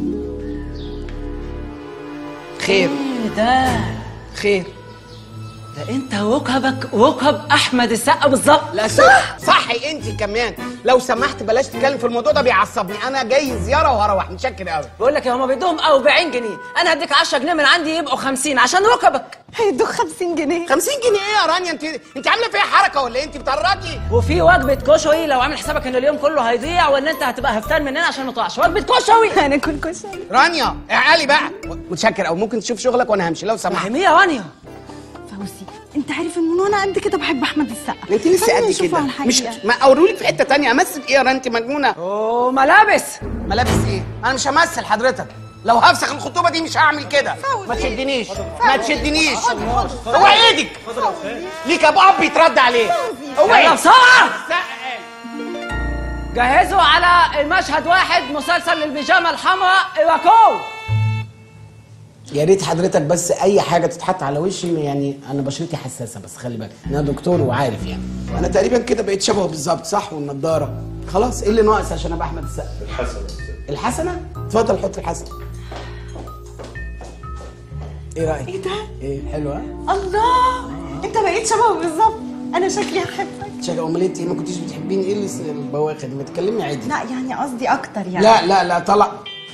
خير ايه ده خير ده انت وكبك وكب احمد السقا بالظبط لا صح صحي انت كمان لو سمحت بلاش تتكلم في الموضوع ده بيعصبني انا جاي زياره وهروح متشكر قوي بقول لك يا هما بيدوهم 40 جنيه انا هديك 10 جنيه من عندي يبقوا 50 عشان ركبك هيدوك 50 جنيه 50 جنيه ايه يا رانيا انت انت عامله فيها حركه ولا ايه انت بتهرجي وفي وجبه كشري لو عامل حسابك ان اليوم كله هيضيع وان انت هتبقى هفتان مننا عشان ما تقعش وجبه كشري هناكل كشري رانيا اعقلي بقى متشكر او ممكن تشوف شغلك وانا همشي لو سمحت فهميه يا رانيا فوزي انت عارف ان وانا قد كده بحب احمد السقا انت لسه خلينا قد نشوفه كده على مش الحقيقة. ما اورولك في حته تانية امثل ايه يا رانيا انت مجنونه اوه ملابس ملابس ايه انا مش همثل حضرتك لو هفسخ الخطوبه دي مش هعمل كده ما تشدنيش ما تشدنيش هو ايدك ليك ابو اب يترد عليه هو يلا ايه بسرعه جهزوا على المشهد واحد مسلسل البيجامه الحمراء ايواكو يا ريت حضرتك بس اي حاجه تتحط على وشي يعني انا بشرتي حساسه بس خلي بالك انا دكتور وعارف يعني انا تقريبا كده بقيت شبهه بالظبط صح والنضاره خلاص ايه اللي ناقص عشان ابقى احمد السقا الحسن الحسنه اتفضل حط الحسنه ايه رايك ايه ده؟ ايه حلوه الله انت بقيت شبهه بالظبط انا شكلي هحبك شكل امال انت ما كنتيش بتحبيني ايه اللي البواخر دي ما تكلمني عادي لا يعني قصدي اكتر يعني لا لا لا طلع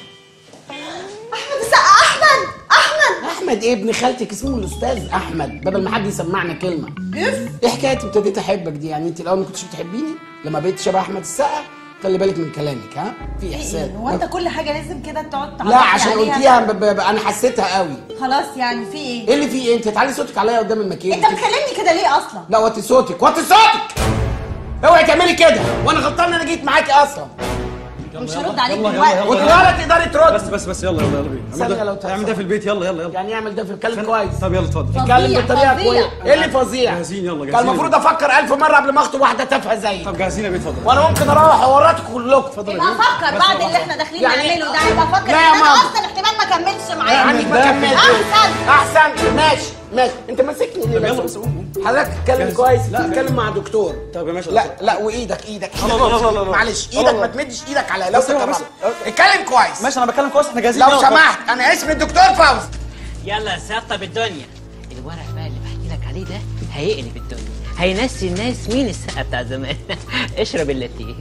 احمد السقا احمد احمد احمد ايه ابن خالتك اسمه الاستاذ احمد بدل ما حد يسمعنا كلمه ايه حكايه ابتديت احبك دي يعني انت الاول ما كنتش بتحبيني لما بقيت شبه احمد السقا خلي بالك من كلامك ها في احساس هو انت كل حاجه لازم كده تقعد لا تعلقي عشان عليها؟ قلتيها ب- ب- ب- انا حسيتها قوي خلاص يعني في ايه ايه اللي في ايه انت تعالي صوتك عليا قدام المكياج انت بتكلمني كده ليه اصلا لا وطي صوتك وطي صوتك اوعي تعملي كده وانا غلطان ان انا جيت معاكي اصلا مش هرد عليك يلا دلوقتي يلا ولا يلا تقدري ترد بس بس بس يلا يلا يلا بينا ثانية اعمل لو ده تحصل. اعمل ده في البيت يلا يلا يلا يعني يعمل ده في الكلام كويس طب يلا اتفضل اتكلم بطريقه فظيع. كويسه ايه اللي فظيع جاهزين يلا كان جاهزين المفروض افكر الف مره قبل ما اخطب واحده تافهه زيك طب جاهزين يا بيه اتفضل وانا ممكن اروح اورطكم كلكم اتفضل يبقى فكر بعد اللي احنا داخلين يعني- نعمله ده يبقى فكر لا يا ان انا ماما. اصلا احتمال ما كملش معاك يعني ما ده كملتش احسن احسن ماشي ماشي انت ماسكني ليه يلا بس؟ بس قوم حضرتك تتكلم جاهز. كويس لا، تتكلم مع دكتور طب يا باشا لا لا وايدك ايدك الله، الله، الله، الله. معلش الله، ايدك ما الله. تمدش ايدك على لو بس يلا، بس. اتكلم كويس ماشي انا بتكلم كويس احنا جاهزين لو يلا، اتفضل. سمحت انا اسمي الدكتور فوزي يلا سطب الدنيا الورق بقى اللي بحكي لك عليه ده هيقلب الدنيا هينسي الناس مين السقا بتاع زمان اشرب اللاتيه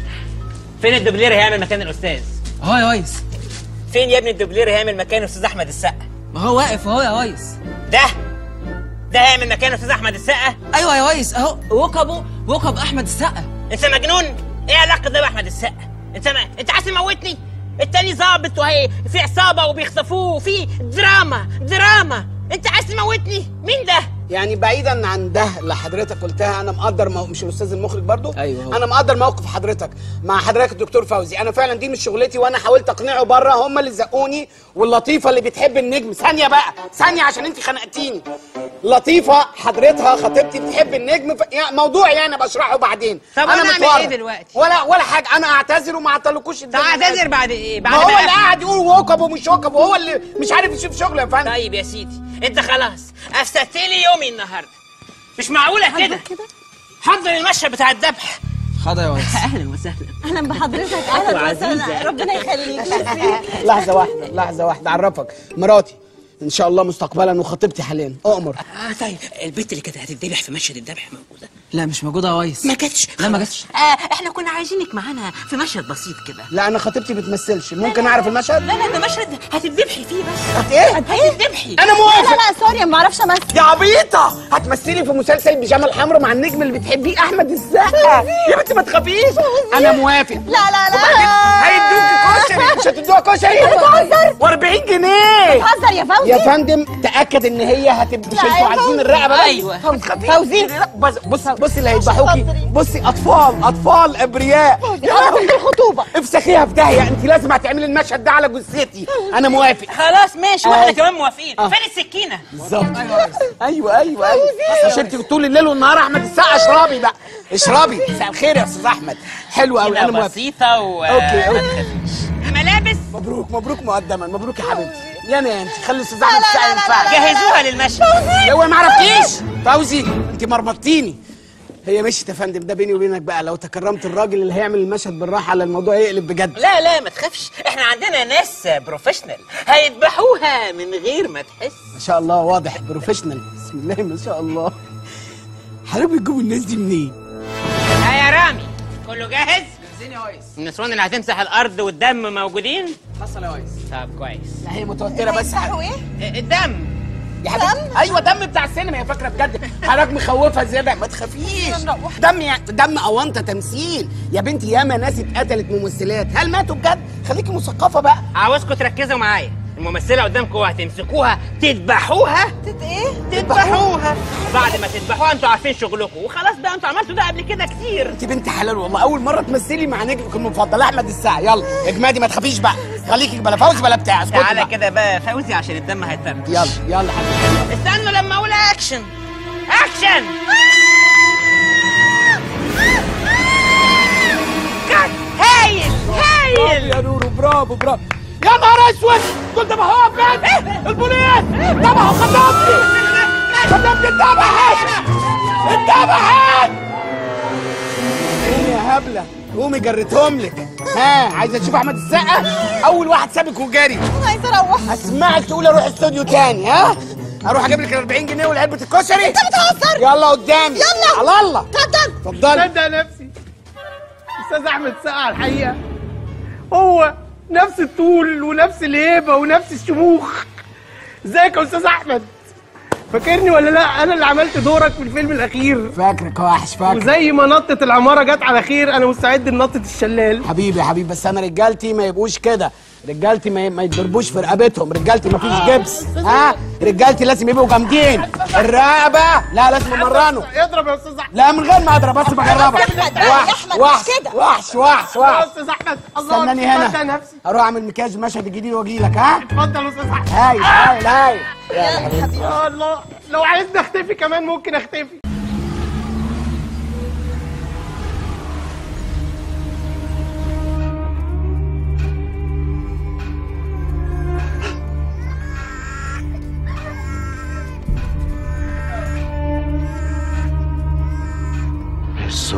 فين الدوبلير هيعمل مكان الاستاذ اهو يا ويس فين يا ابني الدوبلير هيعمل مكان الاستاذ احمد السقا ما هو واقف اهو يا ويس ده ده هيعمل مكان الاستاذ احمد السقا ايوه يا ويس اهو وكبه وكب احمد السقا انت مجنون ايه علاقه ده باحمد السقا انت ما... انت عايز تموتني التاني ظابط وهي في عصابه وبيخطفوه وفي دراما دراما انت عايز تموتني مين ده يعني بعيدا عن ده اللي حضرتك قلتها انا مقدر مو... مش الاستاذ المخرج برضو أيوة هو. انا مقدر موقف حضرتك مع حضرتك الدكتور فوزي انا فعلا دي مش شغلتي وانا حاولت اقنعه بره هم اللي زقوني واللطيفه اللي بتحب النجم ثانيه بقى ثانيه عشان انت خنقتيني لطيفه حضرتها خطيبتي بتحب النجم ف... يعني موضوع يعني بشرحه بعدين طب انا أنا أعمل متورط. إيه دلوقتي؟ ولا ولا حاجه انا اعتذر وما اعتلكوش طب اعتذر بعد ايه بعد ما هو ما اللي قاعد يقول وكب ومش وكب وهو اللي مش عارف يشوف شغله يا فندم طيب يا سيدي انت خلاص افسدت لي يومي النهارده مش معقوله كده حضر المشهد بتاع الذبح حاضر يا ويس اهلا وسهلا اهلا بحضرتك اهلا وعزيزة. وسهلا ربنا يخليك ميرسي. لحظه واحده لحظه واحده اعرفك مراتي ان شاء الله مستقبلا وخطيبتي حاليا اؤمر اه طيب البنت اللي كانت هتتذبح في مشهد الذبح موجوده لا مش موجوده يا ويس ما جاتش لا ما جاتش آه احنا كنا عايزينك معانا في مشهد بسيط كده لا انا خطيبتي بتمثلش ممكن اعرف المشهد لا لا ده مشهد هتتذبحي فيه بس هت ايه هتتذبحي انا لا موافق لا لا سوري ما اعرفش امثل يا عبيطه هتمثلي في مسلسل بيجامه الحمراء مع النجم اللي بتحبيه احمد السقا يا بنتي ما تخافيش انا موافق لا لا لا وبعدين هيدوكي كشري مش هتدوها كشري بتهزر و40 جنيه بتهزر يا فوزي يا فندم تاكد ان هي هتبقى مش لا يا انتوا عايزين فوزي. الرقبه بس أيوة. فوزي بص بص بصي اللي هيذبحوكي بصي اطفال اطفال ابرياء يا لهوي الخطوبه افسخيها في داهيه انت لازم هتعملي المشهد ده على جثتي انا موافق خلاص ماشي واحنا آه. كمان موافقين آه. فين السكينه بالظبط ايوه ايوه ايوه مش انت طول الليل والنهار احمد السقا اشربي بقى اشربي مساء الخير يا استاذ احمد حلو قوي انا كده موافق بسيطه و أوكي، أوكي. ملابس مبروك مبروك مقدما مبروك يا حبيبتي يا انا انت خلي الاستاذ احمد السقا ينفعك جهزوها للمشهد لو ما عرفتيش فوزي انت مرمطتيني هي مشيت يا فندم ده بيني وبينك بقى لو تكرمت الراجل اللي هيعمل المشهد بالراحه على الموضوع يقلب بجد لا لا ما تخافش احنا عندنا ناس بروفيشنال هيذبحوها من غير ما تحس ما شاء الله واضح بروفيشنال بسم الله ما شاء الله حضرتك بتجيبوا الناس دي منين؟ ها يا رامي كله جاهز زين يا ويس النسوان اللي هتمسح الارض والدم موجودين حصل يا ويس طب كويس لا هي متوتره بس هيفتحوا ايه؟ الدم يا حبيبتي ايوه دم بتاع السينما يا فاكره بجد حضرتك مخوفها زياده ما تخافيش دم يعني دم اونطه تمثيل يا بنتي ياما ناس اتقتلت ممثلات هل ماتوا بجد خليكي مثقفه بقى عاوزكم تركزوا معايا الممثله قدامكم هتمسكوها تذبحوها تت ايه؟ تذبحوها بعد ما تذبحوها انتوا عارفين شغلكم وخلاص بقى انتوا عملتوا ده قبل كده كتير انت بنت حلال والله اول مره تمثلي مع نجمك المفضل احمد السقا يلا اجمادي ما تخافيش بقى خليكي بلا فوز بلا بتاع اسكتي تعالى بقى. كده بقى فوزي عشان الدم هيتفرج يلا يلا حبيبتي استنوا لما اقول اكشن اكشن كات هايل برافو هايل يا نورو برافو برافو يا نهار اسود كنت بهوى فين البوليس ذبحوا خدامتي خدامتي اتذبحت اتذبحت ايه يا هبله قومي جريتهم لك ها عايزه تشوف احمد السقا اول واحد سابك وجري انا عايزه اروح اسمعك تقول اروح استوديو تاني ها اروح اجيب لك ال 40 جنيه والعلبه الكشري انت بتهزر يلا قدامي يلا. على الله اتفضل اتفضلي صدق نفسي استاذ احمد سقا الحقيقه هو نفس الطول ونفس الهيبه ونفس الشموخ ازيك يا استاذ احمد فاكرني ولا لا انا اللي عملت دورك في الفيلم الاخير فاكرك يا وحش فاكر وزي ما نطت العماره جت على خير انا مستعد لنطه الشلال حبيبي يا حبيبي بس انا رجالتي ما يبقوش كده رجالتي ما, ما يتضربوش في رقبتهم رجالتي ما فيش جبس ها رجالتي لازم يبقوا جامدين الرقبه لا لازم امرنه اضرب يا استاذ احمد لا من غير ما اضرب بس بجربك أحمد، يا وحش أحمد، مش وحش كده. وحش وحش يا وحش استاذ احمد الله استناني صدق هنا نفسي اروح اعمل مكياج مشهد الجديد واجي لك ها اتفضل يا استاذ احمد هاي هاي هاي يا الله لو عايزني اختفي كمان ممكن اختفي Eso.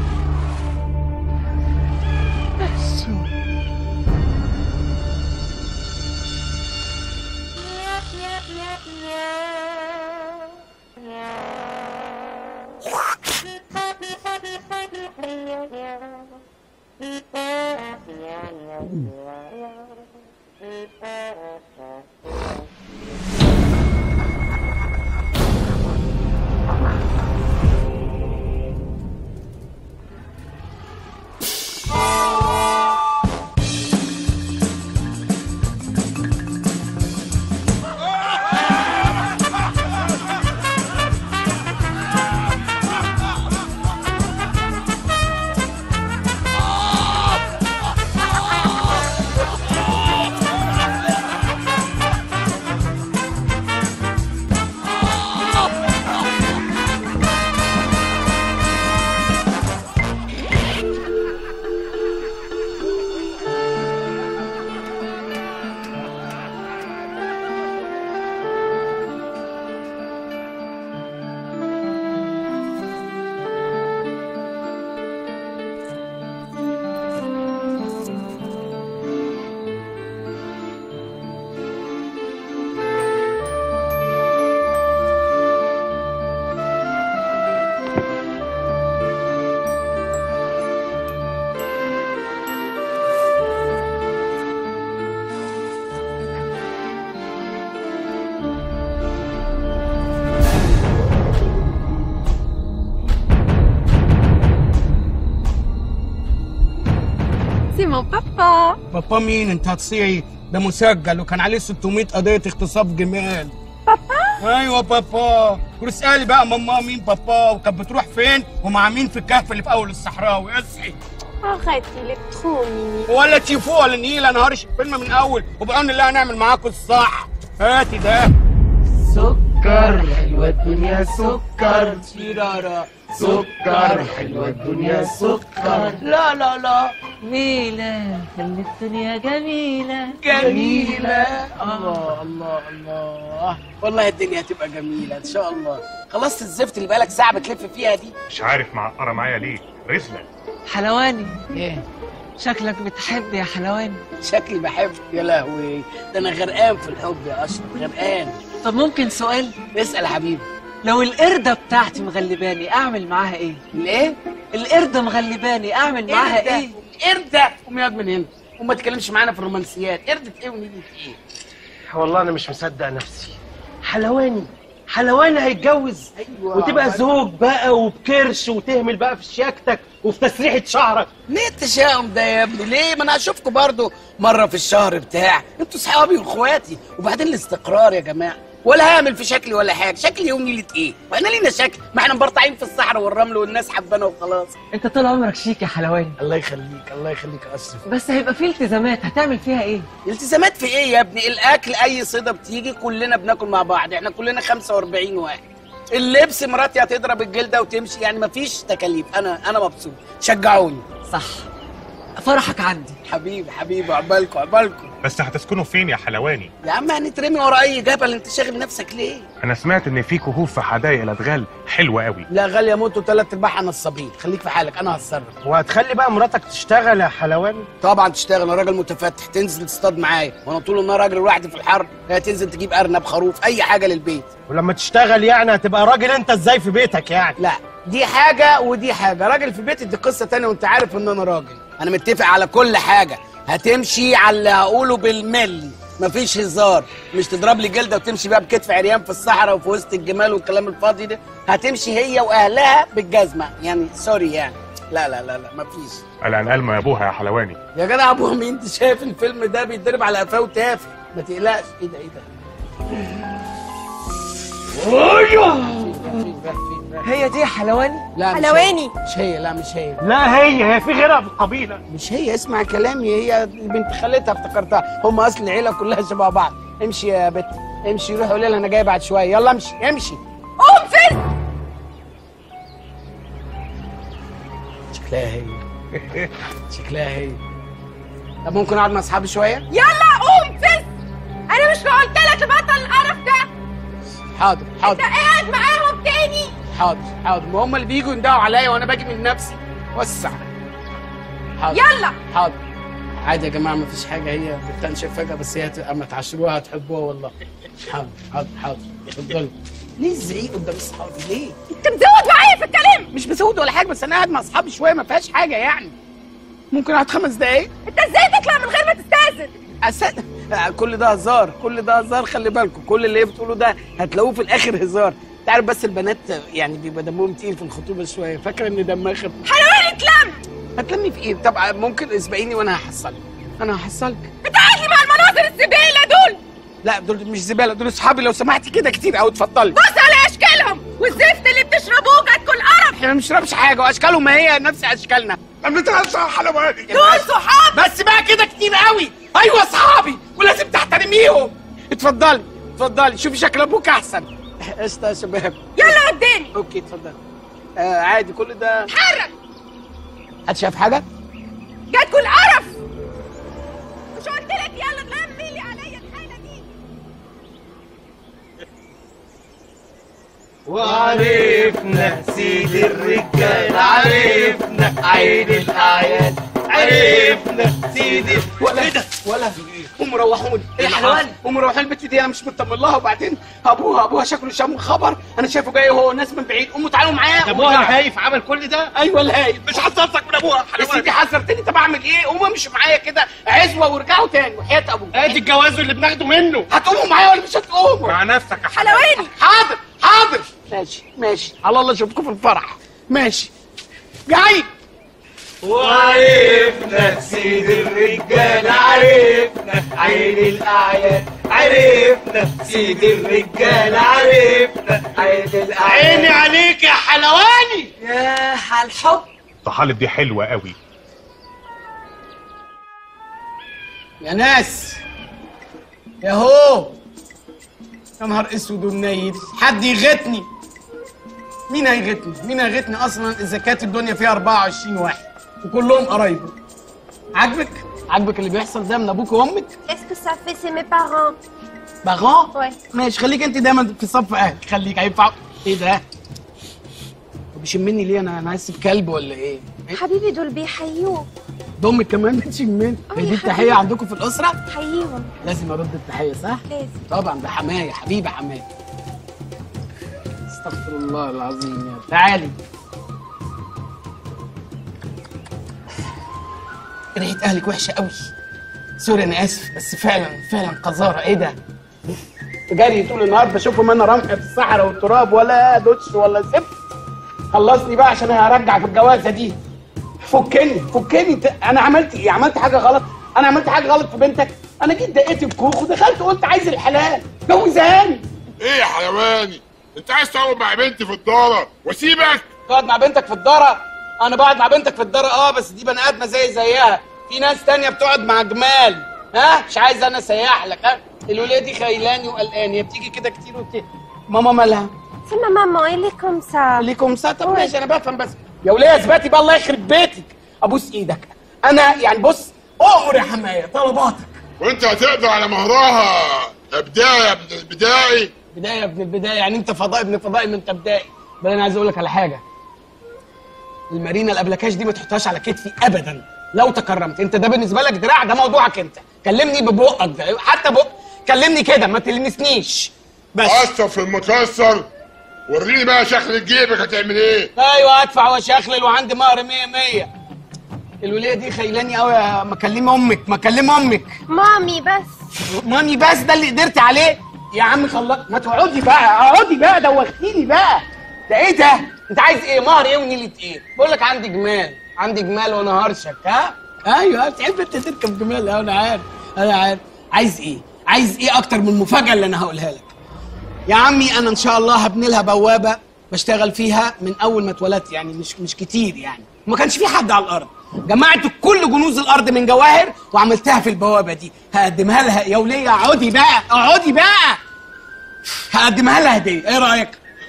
سي مون بابا بابا مين انت هتصيعي ده مسجل وكان عليه 600 قضيه اغتصاب جمال بابا ايوه بابا واسالي بقى ماما مين بابا وكانت بتروح فين ومع مين في الكهف اللي في اول الصحراوي اصحي Arrête, il est trop mimi. ولا تشوفوه ولا نيل انا هرش الفيلم من اول وبعون الله هنعمل معاكم الصح هاتي ده سكر حلوة الدنيا سكر شرارة سكر حلوة الدنيا سكر لا لا لا جميلة خلي الدنيا جميلة جميلة الله الله الله والله الدنيا هتبقى جميلة إن شاء الله خلصت الزفت اللي بقالك ساعة بتلف فيها دي مش عارف معقرة معايا ليه رزلة حلواني إيه شكلك بتحب يا حلواني شكلي بحب يا لهوي ده أنا غرقان في الحب يا أشرف غرقان طب ممكن سؤال اسأل يا حبيبي لو القردة بتاعتي مغلباني أعمل معاها إيه؟ الإيه؟ القردة مغلباني أعمل معاها قردة. إيه؟ قردة قوم ياض من هنا وما تتكلمش معانا في الرومانسيات قردة إيه ونيلة إيه والله انا مش مصدق نفسي حلواني حلواني هيتجوز أيوة. وتبقى زوج بقى وبكرش وتهمل بقى في شياكتك وفي تسريحه شعرك ليه التشاؤم ده يا ابني ليه ما انا اشوفكم برضو مره في الشهر بتاع انتوا صحابي واخواتي وبعدين الاستقرار يا جماعه ولا هعمل في شكلي ولا حاجه شكلي يوم نيلة ايه واحنا لينا شكل ما احنا مبرطعين في الصحراء والرمل والناس حبانا وخلاص أنت طول عمرك شيك يا حلواني الله يخليك الله يخليك يا اشرف بس هيبقى في التزامات هتعمل فيها إيه؟ التزامات في ايه يا ابني الاكل اي صيده بتيجي كلنا بناكل مع بعض احنا كلنا 45 واحد اللبس مراتي هتضرب الجلده وتمشي يعني مفيش تكاليف انا انا مبسوط شجعوني صح فرحك عندي حبيبي حبيبي عقبالكم عقبالكم بس هتسكنوا فين يا حلواني يا عم هنترمي ورا اي جبل انت شاغل نفسك ليه انا سمعت ان في كهوف في حدائق الادغال حلوه قوي لا غالية موتوا ثلاث ارباعها نصابين خليك في حالك انا هتصرف وهتخلي بقى مراتك تشتغل يا حلواني طبعا تشتغل انا راجل متفتح تنزل تصطاد معايا وانا طول النهار راجل لوحدي في الحر هي تنزل تجيب ارنب خروف اي حاجه للبيت ولما تشتغل يعني هتبقى راجل انت ازاي في بيتك يعني لا دي حاجه ودي حاجه راجل في بيتي دي قصه تانية وانت عارف ان انا راجل انا متفق على كل حاجه هتمشي على اللي هقوله بالملي مفيش هزار مش تضرب لي جلده وتمشي بقى بكتف عريان في الصحراء وفي وسط الجمال والكلام الفاضي ده هتمشي هي واهلها بالجزمه يعني سوري يعني لا لا لا لا مفيش قلقان قلمه يا ابوها يا حلواني يا جدع ابوها مين انت شايف الفيلم ده بيتضرب على قفاه وتافه ما تقلقش ايه ده ايه ده هي دي يا حلواني لا مش حلواني. هي. مش هي لا مش هي لا هي هي في غيرها في القبيله مش هي اسمع كلامي هي بنت خالتها افتكرتها هم اصل العيله كلها شبه بعض امشي يا بت امشي روح قولي لها انا جاي بعد شويه يلا امشي امشي قوم فز شكلها هي شكلها هي طب ممكن اقعد مع اصحابي شويه يلا قوم فز انا مش قلت لك تبطل القرف ده حاضر انت حاضر قاعد معاهم تاني حاضر حاضر ما هم اللي بيجوا يندهوا عليا وانا باجي من نفسي وسع حاضر يلا حاضر عادي يا جماعه مفيش حاجه هي بتنشف فجاه بس هي هتبقى اما تعشروها هتحبوها والله حاضر حاضر حاضر اتفضلوا ليه الزعيق قدام اصحابي ليه؟ انت مزود معايا في الكلام مش بزود ولا حاجه بس انا قاعد مع اصحابي شويه ما فيهاش حاجه يعني ممكن اقعد خمس دقايق انت ازاي تطلع من غير ما تستاذن أسد... آه، كل ده هزار كل ده هزار خلي بالكم كل اللي هي بتقوله ده هتلاقوه في الاخر هزار تعرف بس البنات يعني بيبقى دمهم تقيل في الخطوبه شويه فاكره ان دمها خفيف حلواني اتلم هتلمي في ايه طب ممكن اسبقيني وانا هحصلك انا هحصلك انت قاعد لي مع المناظر الزباله دول لا دول مش زباله دول اصحابي لو سمحتي كده كتير قوي اتفضلي بص على اشكالهم والزفت اللي بتشربوه جاتكوا القرف احنا ما بنشربش حاجه واشكالهم ما هي نفس اشكالنا ما بنتغلش على حلواني دول صحاب بس بقى كده كتير قوي ايوه اصحابي ولازم تحترميهم اتفضلي اتفضلي شوفي شكل ابوك احسن قشطه يا شباب يلا قدامي اوكي اتفضلي آه عادي كل ده اتحرك حد شاف حاجه جاتكوا القرف مش قلت لك يلا تلمي لي عليا الحاله دي وعرفنا سيد الرجال عرفنا عين الاعياد عرفنا سيد ولا ايه ده ولا قوموا روحوني ايه حلوان قوموا روحوني البت دي انا مش مطمن لها وبعدين ابوها ابوها شكله شام خبر انا شايفه جاي هو ناس من بعيد قوموا تعالوا معايا ابوها الهايف عمل كل ده ايوه الهايف مش حذرتك من ابوها يا سيدي حذرتني طب اعمل ايه قوموا امشوا معايا كده عزوه وارجعوا تاني وحياه ابوك ادي الجواز اللي بناخده منه هتقوموا معايا ولا مش هتقوموا مع نفسك يا حلواني حاضر حاضر ماشي ماشي على الله اشوفكم في الفرح ماشي جاي وعرفنا سيد الرجال عرفنا عين الاعياد عرفنا سيد الرجال عرفنا عين الاعياد عيني عليك يا حلواني يا على الحب طحالب دي حلوه قوي يا ناس يا هو يا نهار اسود ومنيل حد يغتني مين هيغتني مين هيغتني اصلا اذا كانت الدنيا فيها 24 واحد وكلهم قرايبه عاجبك عاجبك اللي بيحصل ده من ابوك وامك Est-ce que ça fait c'est mes parents بغاه Ouais. ماشي خليك انت دايما في صف اهلك خليك هينفع ايه ده طب بيشمني ليه انا انا عايز كلب ولا ايه حبيبي دول بيحيوك ضمك كمان بتشمني آه هي يا دي التحيه حبيبي. عندكم في الاسره حييهم لازم ارد التحيه صح لازم طبعا ده حماية حبيبي حماية استغفر الله العظيم يا تعالي ريحة أهلك وحشة قوي سوري أنا آسف بس فعلا فعلا قذارة إيه ده؟ جري طول النهار بشوفهم أنا رمح في الصحراء والتراب ولا دش ولا زفت خلصني بقى عشان هرجع في الجوازة دي فكني فكني انت انا عملت ايه عملت حاجه غلط انا عملت حاجه غلط في بنتك انا جيت دقيت الكوخ ودخلت قلت عايز الحلال جوزهاني ايه يا حلواني انت عايز تقعد مع بنتي في الدارة واسيبك تقعد مع بنتك في الدارة انا بقعد مع بنتك في الدارة اه بس دي بني ادمه زي زيها في ناس تانية بتقعد مع جمال ها مش عايز انا اسيح لك ها الوليه دي خيلاني وقلقاني هي بتيجي كده كتير وبت ماما مالها C'est ma maman, elle est comme ça. ليكم ساعة طب ماشي انا بفهم بس يا وليه اثبتي بقى الله يخرب بيتك ابوس ايدك انا يعني بص اؤمر يا حمايه طلباتك وانت هتقدر على مهرها يا بدايه يا ابن البدائي بدايه يا ابن البدايه يعني انت فضائي ابن فضائي ما انت بدائي بل انا عايز اقول لك على حاجه المارينا الابلكاش دي ما تحطهاش على كتفي ابدا لو تكرمت انت ده بالنسبه لك دراع ده موضوعك انت كلمني ببقك ده حتى بق كلمني كده ما تلمسنيش بس قصر في المكسر وريني بقى شكل جيبك هتعمل ايه ايوه ادفع واشخلل وعندي مهر 100 100 الوليه دي خيلاني قوي ما اكلم امك ما اكلم امك مامي بس مامي بس ده اللي قدرت عليه يا عم خلاص ما تقعدي بقى اقعدي بقى دوختيني بقى ده ايه ده انت عايز ايه مهر ايه ونيله ايه بقول لك عندي جمال عندي جمال وانا هرشك ها ايوه بتحب انت تركب جمال اه انا عارف انا عارف عايز ايه عايز ايه اكتر من المفاجاه اللي انا هقولها لك يا عمي انا ان شاء الله هبني لها بوابه بشتغل فيها من اول ما اتولدت يعني مش مش كتير يعني ما كانش في حد على الارض جمعت كل كنوز الارض من جواهر وعملتها في البوابه دي هقدمها لها يا وليه اقعدي بقى اقعدي بقى هقدمها لها هديه ايه رايك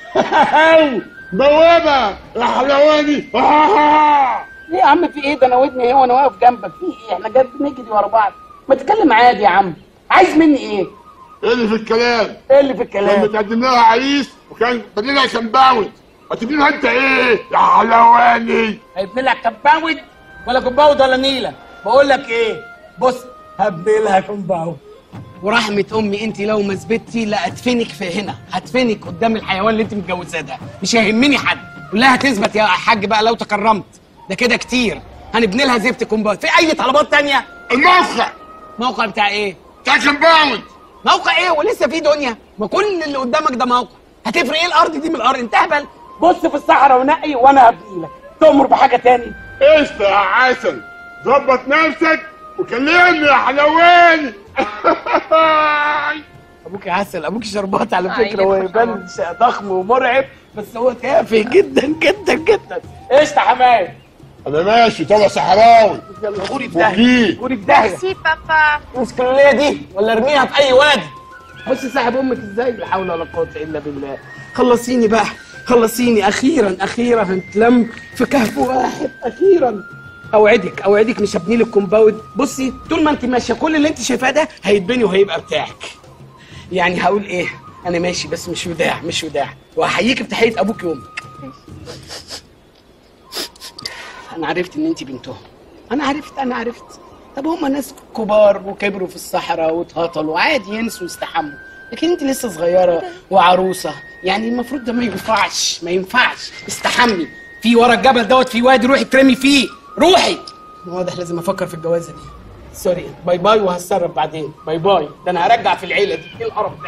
بوابه يا حلواني ليه يا عم في ايه ده انا ودني ايه وانا واقف جنبك في ايه احنا جاي بنجري ورا بعض ما تتكلم عادي يا عم عايز مني ايه ايه اللي في الكلام ايه اللي في كان الكلام متقدم لها عريس وكان بدي لها كمباوند هتبني لها انت ايه يا حلواني هيبني لها كومباوند ولا كومباوند ولا نيله بقول لك ايه بص هبني لها كومباوند ورحمة أمي أنت لو ما ثبتي لا أدفنك في هنا هدفنك قدام الحيوان اللي أنت متجوزاه ده مش هيهمني حد كلها هتثبت يا حاج بقى لو تكرمت ده كده كتير هنبني لها زفت كومباوند في أي طلبات تانية الموقع موقع بتاع إيه؟ بتاع كمباوند موقع إيه ولسه في دنيا ما كل اللي قدامك ده موقع هتفرق إيه الأرض دي من الأرض أنت أهبل بص في الصحراء ونقي وأنا هبني لك تؤمر بحاجة تاني قشطة يا عسل ظبط نفسك وكلمني يا حلواني ابوك عسل ابوك شربات على آه، فكره هو يلف يبان ش- ضخم ومرعب بس هو تافه جدا جدا جدا قشطه حماية انا ماشي طلع صحراوي يلا غوري في داهيه وكيل غوري في داهيه ميرسي بابا امسك الوليه دي ولا ارميها في اي وادي بص صاحب امك ازاي لا حول ولا قوه الا بالله خلصيني بقى خلصيني اخيرا اخيرا هنتلم في كهف واحد اخيرا اوعدك اوعدك مش هبني لك كومباوند بصي طول ما انت ماشيه كل اللي انت شايفاه ده هيتبني وهيبقى بتاعك يعني هقول ايه انا ماشي بس مش وداع مش وداع وهحييك بتحيه ابوك وامك انا عرفت ان انت بنتهم انا عرفت انا عرفت طب هما ناس كبار وكبروا في الصحراء واتهطلوا عادي ينسوا ويستحموا لكن انت لسه صغيره وعروسه يعني المفروض ده ما ينفعش ما ينفعش استحمي في ورا الجبل دوت في وادي روحي ترمي فيه روحي واضح لازم افكر في الجوازه دي سوري باي باي وهتصرف بعدين باي باي ده انا هرجع في العيله دي ايه القرف ده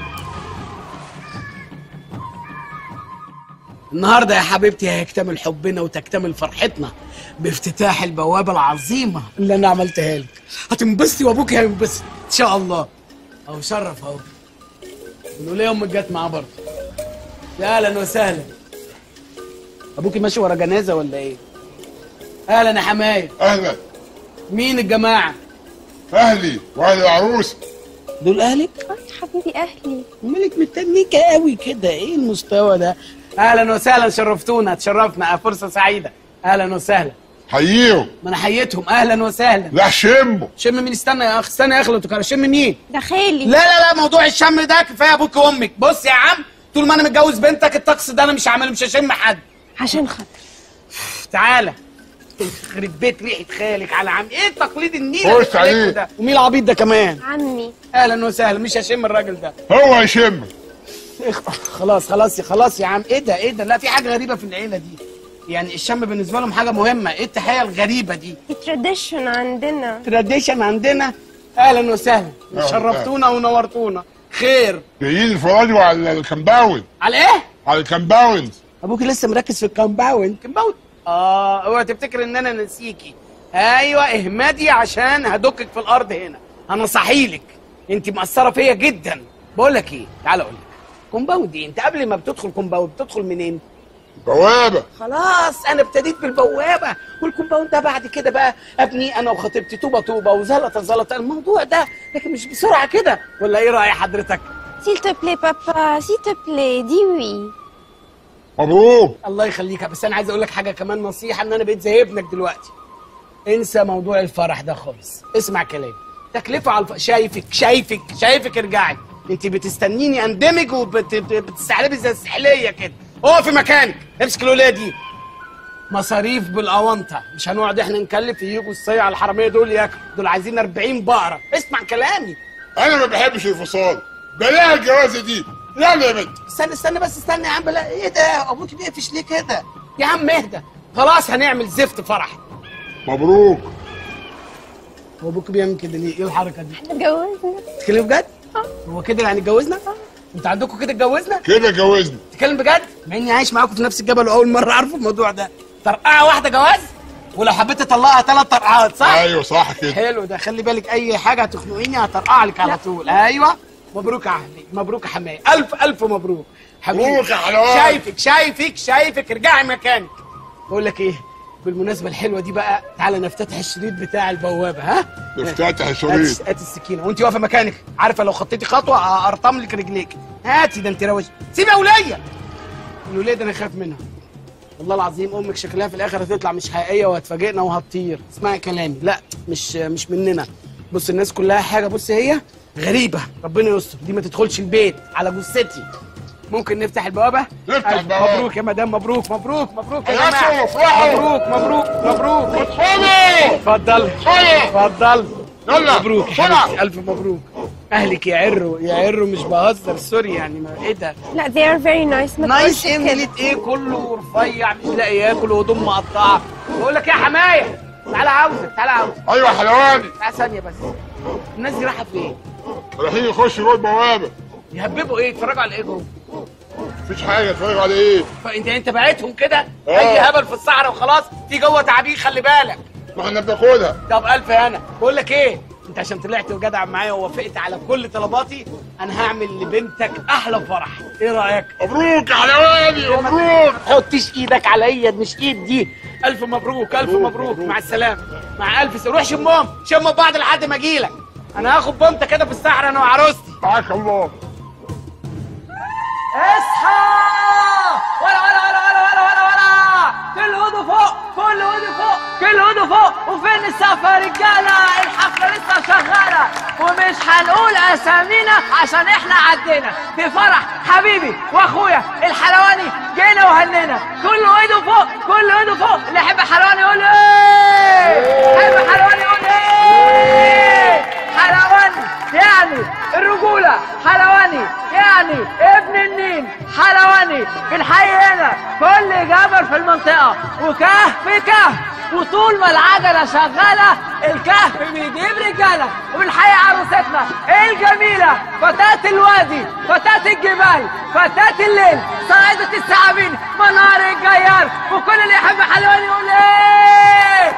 النهارده يا حبيبتي هيكتمل حبنا وتكتمل فرحتنا بافتتاح البوابه العظيمه اللي انا عملتها لك هتنبسطي وابوك هينبسط ان شاء الله اهو شرف اهو الوليه امك جت معاه برضه يا اهلا وسهلا ابوكي ماشي ورا جنازه ولا ايه اهلا يا حمايه اهلا مين الجماعه اهلي واهل العروس دول اهلك حبيبي اهلي مالك مستنيكه قوي كده ايه المستوى ده اهلا وسهلا شرفتونا تشرفنا فرصه سعيده اهلا وسهلا حييهم ما انا حييتهم اهلا وسهلا لا شموا شم مين استنى يا اخ استنى يا اخ لو تكرر شم مين ده خالي لا لا لا موضوع الشم ده كفايه ابوك وامك بص يا عم طول ما انا متجوز بنتك الطقس ده انا مش هعمله مش هشم حد عشان خاطر تعالى يخرب بيت ريحه خالك على عم ايه التقليد النيل خش اللي في عليكم عليه. ده ومين العبيط ده كمان عمي اهلا وسهلا مش هشم الراجل ده هو هيشم اخ- خلاص خلاص يا خلاص يا عم ايه ده ايه ده لا في حاجه غريبه في العيله دي يعني الشم بالنسبه لهم حاجه مهمه ايه التحيه الغريبه دي تراديشن عندنا تراديشن عندنا اهلا وسهلا أهلا. شرفتونا ونورتونا خير جايين يتفرجوا على الكمباوند على ايه على الكمباوند ابوك لسه مركز في الكومباوند كومباوند اه اوعى تفتكر ان انا نسيكي ايوه اهمدي عشان هدكك في الارض هنا انا صحيلك انت مأثره فيا جدا بقول لك ايه تعال اقول لك كومباوند ايه انت قبل ما بتدخل كومباوند بتدخل منين بوابه خلاص انا ابتديت بالبوابه والكومباوند ده بعد كده بقى ابني انا وخطيبتي طوبه طوبه وزلطه زلطه الموضوع ده لكن مش بسرعه كده ولا ايه راي حضرتك s'il te plaît papa s'il te plaît dis oui مبروك الله يخليك بس انا عايز اقول لك حاجه كمان نصيحه ان انا بقيت زي ابنك دلوقتي انسى موضوع الفرح ده خالص اسمع كلامي تكلفه على الف... شايفك شايفك شايفك ارجعي انت بتستنيني اندمج وبتستحلبي زي السحليه كده اقفي مكانك امسك الولايه دي مصاريف بالاونطه مش هنقعد احنا نكلف يجوا الصيع الحراميه دول ياكلوا دول عايزين 40 بقره اسمع كلامي انا ما بحبش الفصال بلاها الجوازه دي يلا يا بنت استنى استنى بس استنى يا عم بلا ايه ده ابوك بيقفش ليه كده يا عم اهدى خلاص هنعمل زفت فرح مبروك هو ابوك بيعمل كده ليه ايه الحركه دي اتجوزنا تتكلم بجد هو كده يعني اتجوزنا انت عندكم كده اتجوزنا كده اتجوزنا تتكلم بجد مع اني عايش معاكم في نفس الجبل واول مره اعرف الموضوع ده طرقعه واحده جواز ولو حبيت تطلقها ثلاث طرقعات صح ايوه صح كده حلو ده خلي بالك اي حاجه هتخنقيني هطرقع لك على طول ايوه مبروك يا اهلي مبروك يا حماية الف الف مبروك حبيبي مبروك يا حلوان. شايفك شايفك شايفك ارجعي مكانك بقول لك ايه بالمناسبه الحلوه دي بقى تعالى نفتتح الشريط بتاع البوابه ها نفتتح الشريط. هات هات السكينه وانت واقفه مكانك عارفه لو خطيتي خطوه ارطم لك رجليك هاتي ده انت روش سيبي يا وليه الوليه ده انا خايف منها والله العظيم امك شكلها في الاخر هتطلع مش حقيقيه وهتفاجئنا وهتطير اسمعي كلامي لا مش مش مننا بص الناس كلها حاجه بص هي غريبه ربنا يستر دي ما تدخلش البيت على جثتي ممكن نفتح البوابه نفتح ألف البوابة. مبروك يا مدام مبروك مبروك مبروك يا يا جماعه افرحوا. مبروك مبروك مبروك ادخلوا اتفضل اتفضل يلا مبروك يا بسرعة. حبيبتي، الف مبروك اهلك يعروا يعروا مش بهزر سوري يعني ما ايه ده لا they are very nice ما نايس تقولش ايه كده. مليت ايه كله رفيع مش لاقي ياكل وهدوم مقطعه بقول لك ايه يا حمايه تعالى عاوزك تعالى عاوزك ايوه يا حلواني تعالى ثانيه بس الناس دي رايحه فين؟ رايحين يخشوا جوه البوابه يهببوا ايه يتفرجوا على ايه جوه؟ مفيش حاجه اتفرجوا على ايه فانت انت بعتهم كده آه. اي هبل في الصحراء وخلاص في جوه تعابين خلي بالك ما احنا بناخدها طب الف هنا بقول لك ايه انت عشان طلعت وجدع معايا ووافقت على كل طلباتي انا هعمل لبنتك احلى فرح ايه رايك مبروك يا حلواني مبروك ما تحطيش ايدك على ايد مش ايد دي الف مبروك الف مبروك مع السلامه مع الف سلامه روح شمهم شموا بعض لحد ما اجيلك انا هاخد بنت كده في الصحراء انا وعروستي معاك الله اصحى ولا ولا ولا ولا ولا ولا ولا كل هدو فوق كل هدو فوق كل هدو فوق وفين السقف يا رجاله الحفله لسه شغاله ومش هنقول اسامينا عشان احنا عدينا في فرح حبيبي واخويا الحلواني جينا وهنينا كل هدو فوق كل هدو فوق اللي يحب حلواني يقول ايه يحب حلواني يقول ايه حلواني يعني الرجولة حلواني يعني ابن النيل حلواني في الحي هنا كل جبل في المنطقة وكهف كهف وطول ما العجلة شغالة الكهف بيجيب رجالة وبالحي عروستنا الجميلة فتاة الوادي فتاة الجبال فتاة الليل صاعدة الثعابين منار الجيار وكل اللي يحب حلواني يقول ايه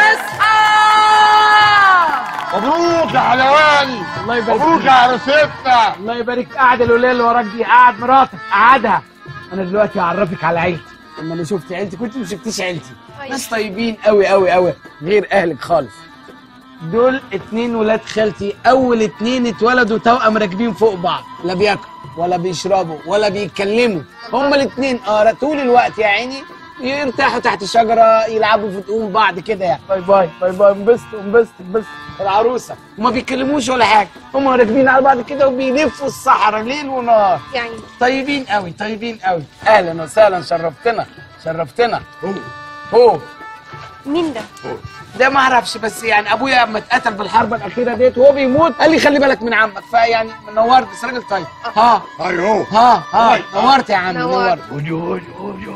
اصحى مبروك يا حلواني الله يبارك مبروك فيك. يا عروستنا الله يبارك قاعد الوليه اللي وراك دي قاعد مراتك قعدها انا دلوقتي هعرفك على عيلتي لما انا شفت عيلتي كنت ما شفتيش عيلتي ناس طيبين قوي قوي قوي غير اهلك خالص دول اتنين ولاد خالتي اول اتنين اتولدوا توأم راكبين فوق بعض لا بياكلوا ولا بيشربوا ولا بيتكلموا هما الاتنين اه طول الوقت يا عيني يرتاحوا تحت شجره يلعبوا في تقوم بعض كده يعني باي باي باي باي انبسطوا انبسطوا انبسطوا العروسه وما بيتكلموش ولا حاجه هما راكبين على بعض كده وبيلفوا الصحراء ليل ونهار يعني طيبين قوي طيبين قوي اهلا وسهلا شرفتنا شرفتنا هو هو مين ده؟ ده ما اعرفش بس يعني ابويا لما اتقتل بالحرب الاخيره ديت وهو بيموت قال لي خلي بالك من عمك فيعني نورت بس راجل طيب ها ايوه ها ها نورت يا عم نورت. نورت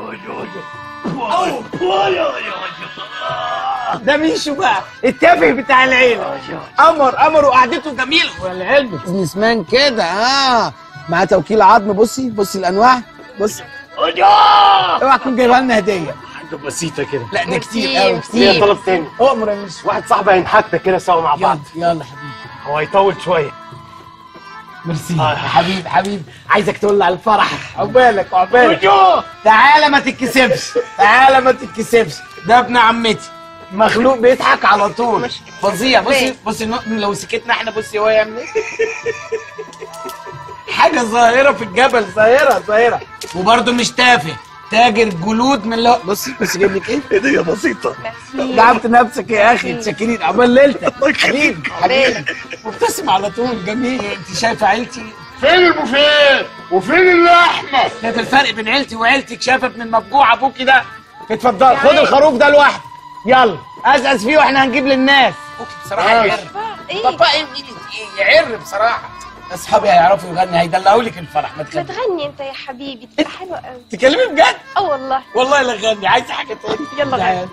ده ميشو بقى التافه بتاع العيله قمر قمر وقعدته جميله والعلم بزنس مان كده اه معاه توكيل عظم بصي بصي الانواع بصي اوعى تكون جايبها لنا هديه حاجه بسيطه كده لا ده كتير كتير، قوي كتير. كتير طلب تاني اؤمر يا ميشو واحد صاحبي هينحكنا كده سوا مع بعض يلا يلا حبيبي هو هيطول شويه ميرسي حبيب حبيب عايزك تقول لي على الفرح عقبالك عقبالك تعالى ما تتكسفش تعالى ما تتكسفش ده ابن عمتي مخلوق بيضحك على طول فظيع بصي بصي النق- لو سكتنا احنا بصي هو يعمل ايه حاجه ظاهره في الجبل ظاهره ظاهره وبرده مش تافه تاجر جلود من لو بص بص جايب لك ايه؟ هديه بسيطه دعمت نفسك يا اخي متشكرين عقبال ليلتك حبيبي حبيبي مبتسم على طول جميل انت شايفه عيلتي فين البوفيه وفين اللحمه ده الفرق بين عيلتي وعيلتك شافك من مفجوع ابوكي ده اتفضل خد الخروف ده لوحده يلا ازقز فيه واحنا هنجيب للناس ابوكي بصراحه يعر بابا ايه يعر بصراحه اصحابي هيعرفوا يغني هيدلعوا لك الفرح ما ما تخافيش تغني انت يا حبيبي تبقى حلوه قوي تكلمي بجد اه والله والله لا غني عايزه حاجه تاني يلا تعالي.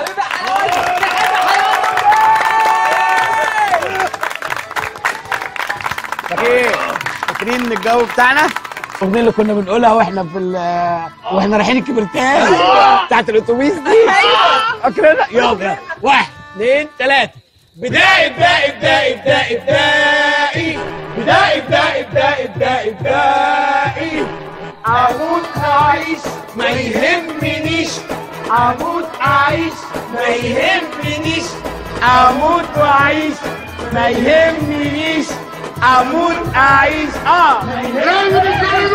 فاكرين فاكرين الجو بتاعنا الاغنيه اللي كنا بنقولها واحنا في ال- واحنا رايحين الكبرتان بتاعت الاتوبيس دي فاكرينها يلا يلا واحد اثنين ثلاثه بدائي بدائي بدائي بدائي بدائي بدائي بدائي بدائي بدائي بدائي اموت اعيش ما يهمنيش اموت اعيش ما يهمنيش اموت واعيش ما يهمنيش اموت اعيش اه ما يهمنيش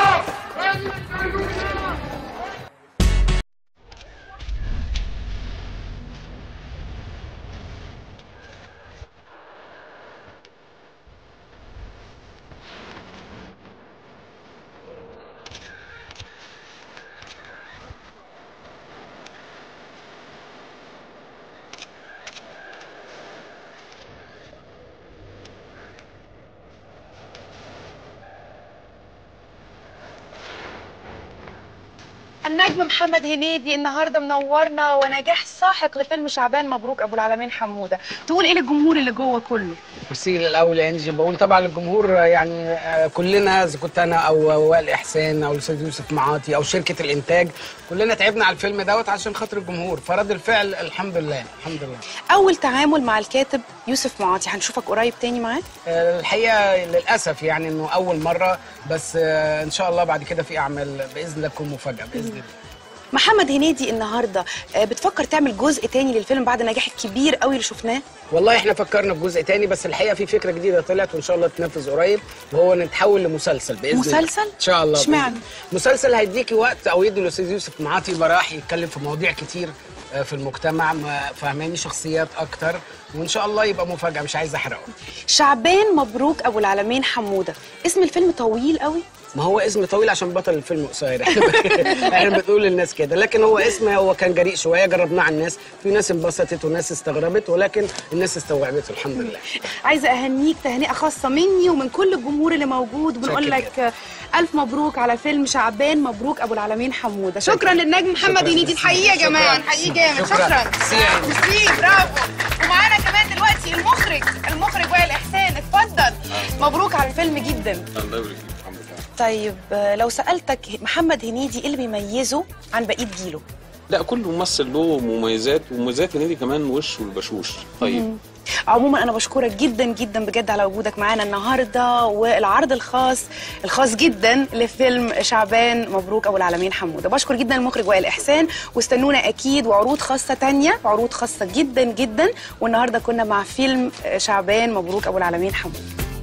النجم محمد هنيدي النهارده منورنا ونجاح ساحق لفيلم شعبان مبروك ابو العالمين حموده تقول ايه للجمهور اللي جوه كله ميرسي الاول يا انجي بقول طبعا للجمهور يعني آه، كلنا اذا كنت انا او وائل احسان او الاستاذ يوسف معاطي او شركه الانتاج كلنا تعبنا على الفيلم دوت عشان خاطر الجمهور فرد الفعل الحمد لله الحمد لله اول تعامل مع الكاتب يوسف معاطي هنشوفك قريب تاني معاه آه، الحقيقه للاسف يعني انه اول مره بس آه، ان شاء الله بعد كده في اعمال باذن الله تكون مفاجاه باذن الله محمد هنيدي النهارده آه، بتفكر تعمل جزء تاني للفيلم بعد النجاح الكبير قوي اللي شفناه والله احنا فكرنا في جزء تاني بس الحقيقه في فكره جديده طلعت وان شاء الله تنفذ قريب وهو نتحول لمسلسل باذن الله مسلسل؟ ان شاء الله بإذن اشمعنى؟ الله. مسلسل هيديكي وقت او يدي الاستاذ يوسف معاطي براح يتكلم في مواضيع كتير آه، في المجتمع ما- فهماني شخصيات اكتر وان شاء الله يبقى مفاجاه مش عايز احرقه شعبان مبروك ابو العالمين حموده اسم الفيلم طويل قوي ما هو اسم طويل عشان بطل الفيلم قصير احنا احنا بنقول للناس كده لكن هو اسم هو كان جريء شويه جربناه على الناس في ناس انبسطت وناس استغربت ولكن الناس استوعبته الحمد لله عايزه اهنيك تهنئه خاصه مني ومن كل الجمهور اللي موجود وبنقول شكرا لك آه، الف مبروك على فيلم شعبان مبروك ابو العالمين حموده شكرا للنجم محمد شكراً. هنيدي الحقيقه يا جماعه شكراً. الحقيقه جامد شكراً. شكرا ميرسي. ميرسي برافو ومعانا كمان دلوقتي المخرج المخرج وائل احسان اتفضل مبروك على الفيلم جدا الله يبارك فيك الحمد لله طيب آه، لو سالتك محمد هنيدي ايه اللي بيميزه عن بقيه جيله لا كل ممثل له مميزات ومميزات هنيدي كمان وشه البشوش طيب مم. عموما انا بشكرك جدا جدا بجد على وجودك معانا النهارده والعرض الخاص الخاص جدا لفيلم شعبان مبروك ابو العالمين حموده بشكر جدا المخرج وائل احسان واستنونا اكيد وعروض خاصه تانية وعروض خاصه جدا جدا والنهارده كنا مع فيلم شعبان مبروك ابو العالمين حموده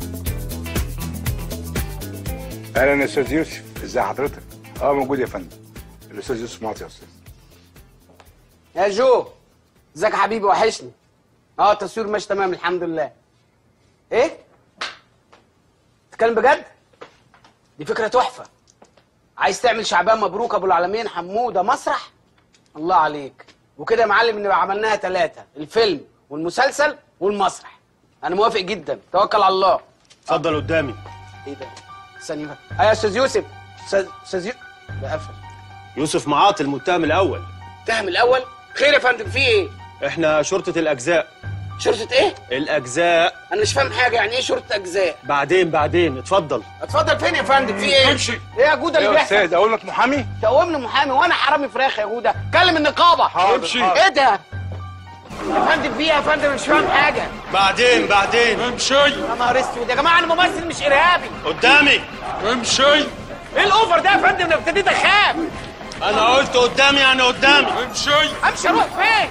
اهلا يا استاذ يوسف ازي حضرتك اه موجود يا فندم الاستاذ يوسف معطي يا استاذ يا جو ازيك يا حبيبي وحشني اه التصوير ماشي تمام الحمد لله ايه تتكلم بجد دي فكره تحفه عايز تعمل شعبان مبروك ابو العالمين حموده مسرح الله عليك وكده يا معلم نبقى عملناها ثلاثه الفيلم والمسلسل والمسرح انا موافق جدا توكل على الله اتفضل قدامي ايه ده ثانيه بقى ايوه يا استاذ يوسف استاذ استاذ يوسف ده قفل يوسف معاطي المتهم الاول التهم الاول خير يا فندم في ايه احنا شرطه الاجزاء شرطه ايه الاجزاء انا مش فاهم حاجه يعني ايه شرطه اجزاء بعدين بعدين اتفضل اتفضل فين يا فندم في ايه امشي. ايه يا جوده اللي ايه يا بيحصل استاذ اقول لك محامي تقومني محامي وانا حرامي فراخ يا جوده كلم النقابه حاضر، امشي حاضر. ايه ده يا فندم في ايه يا فندم مش فاهم حاجه بعدين بعدين امشي يا نهار اسود يا جماعه انا ممثل مش ارهابي قدامي امشي ايه الاوفر ده يا فندم انا ابتديت اخاف انا قلت قدامي يعني قدامي امشي امشي اروح فين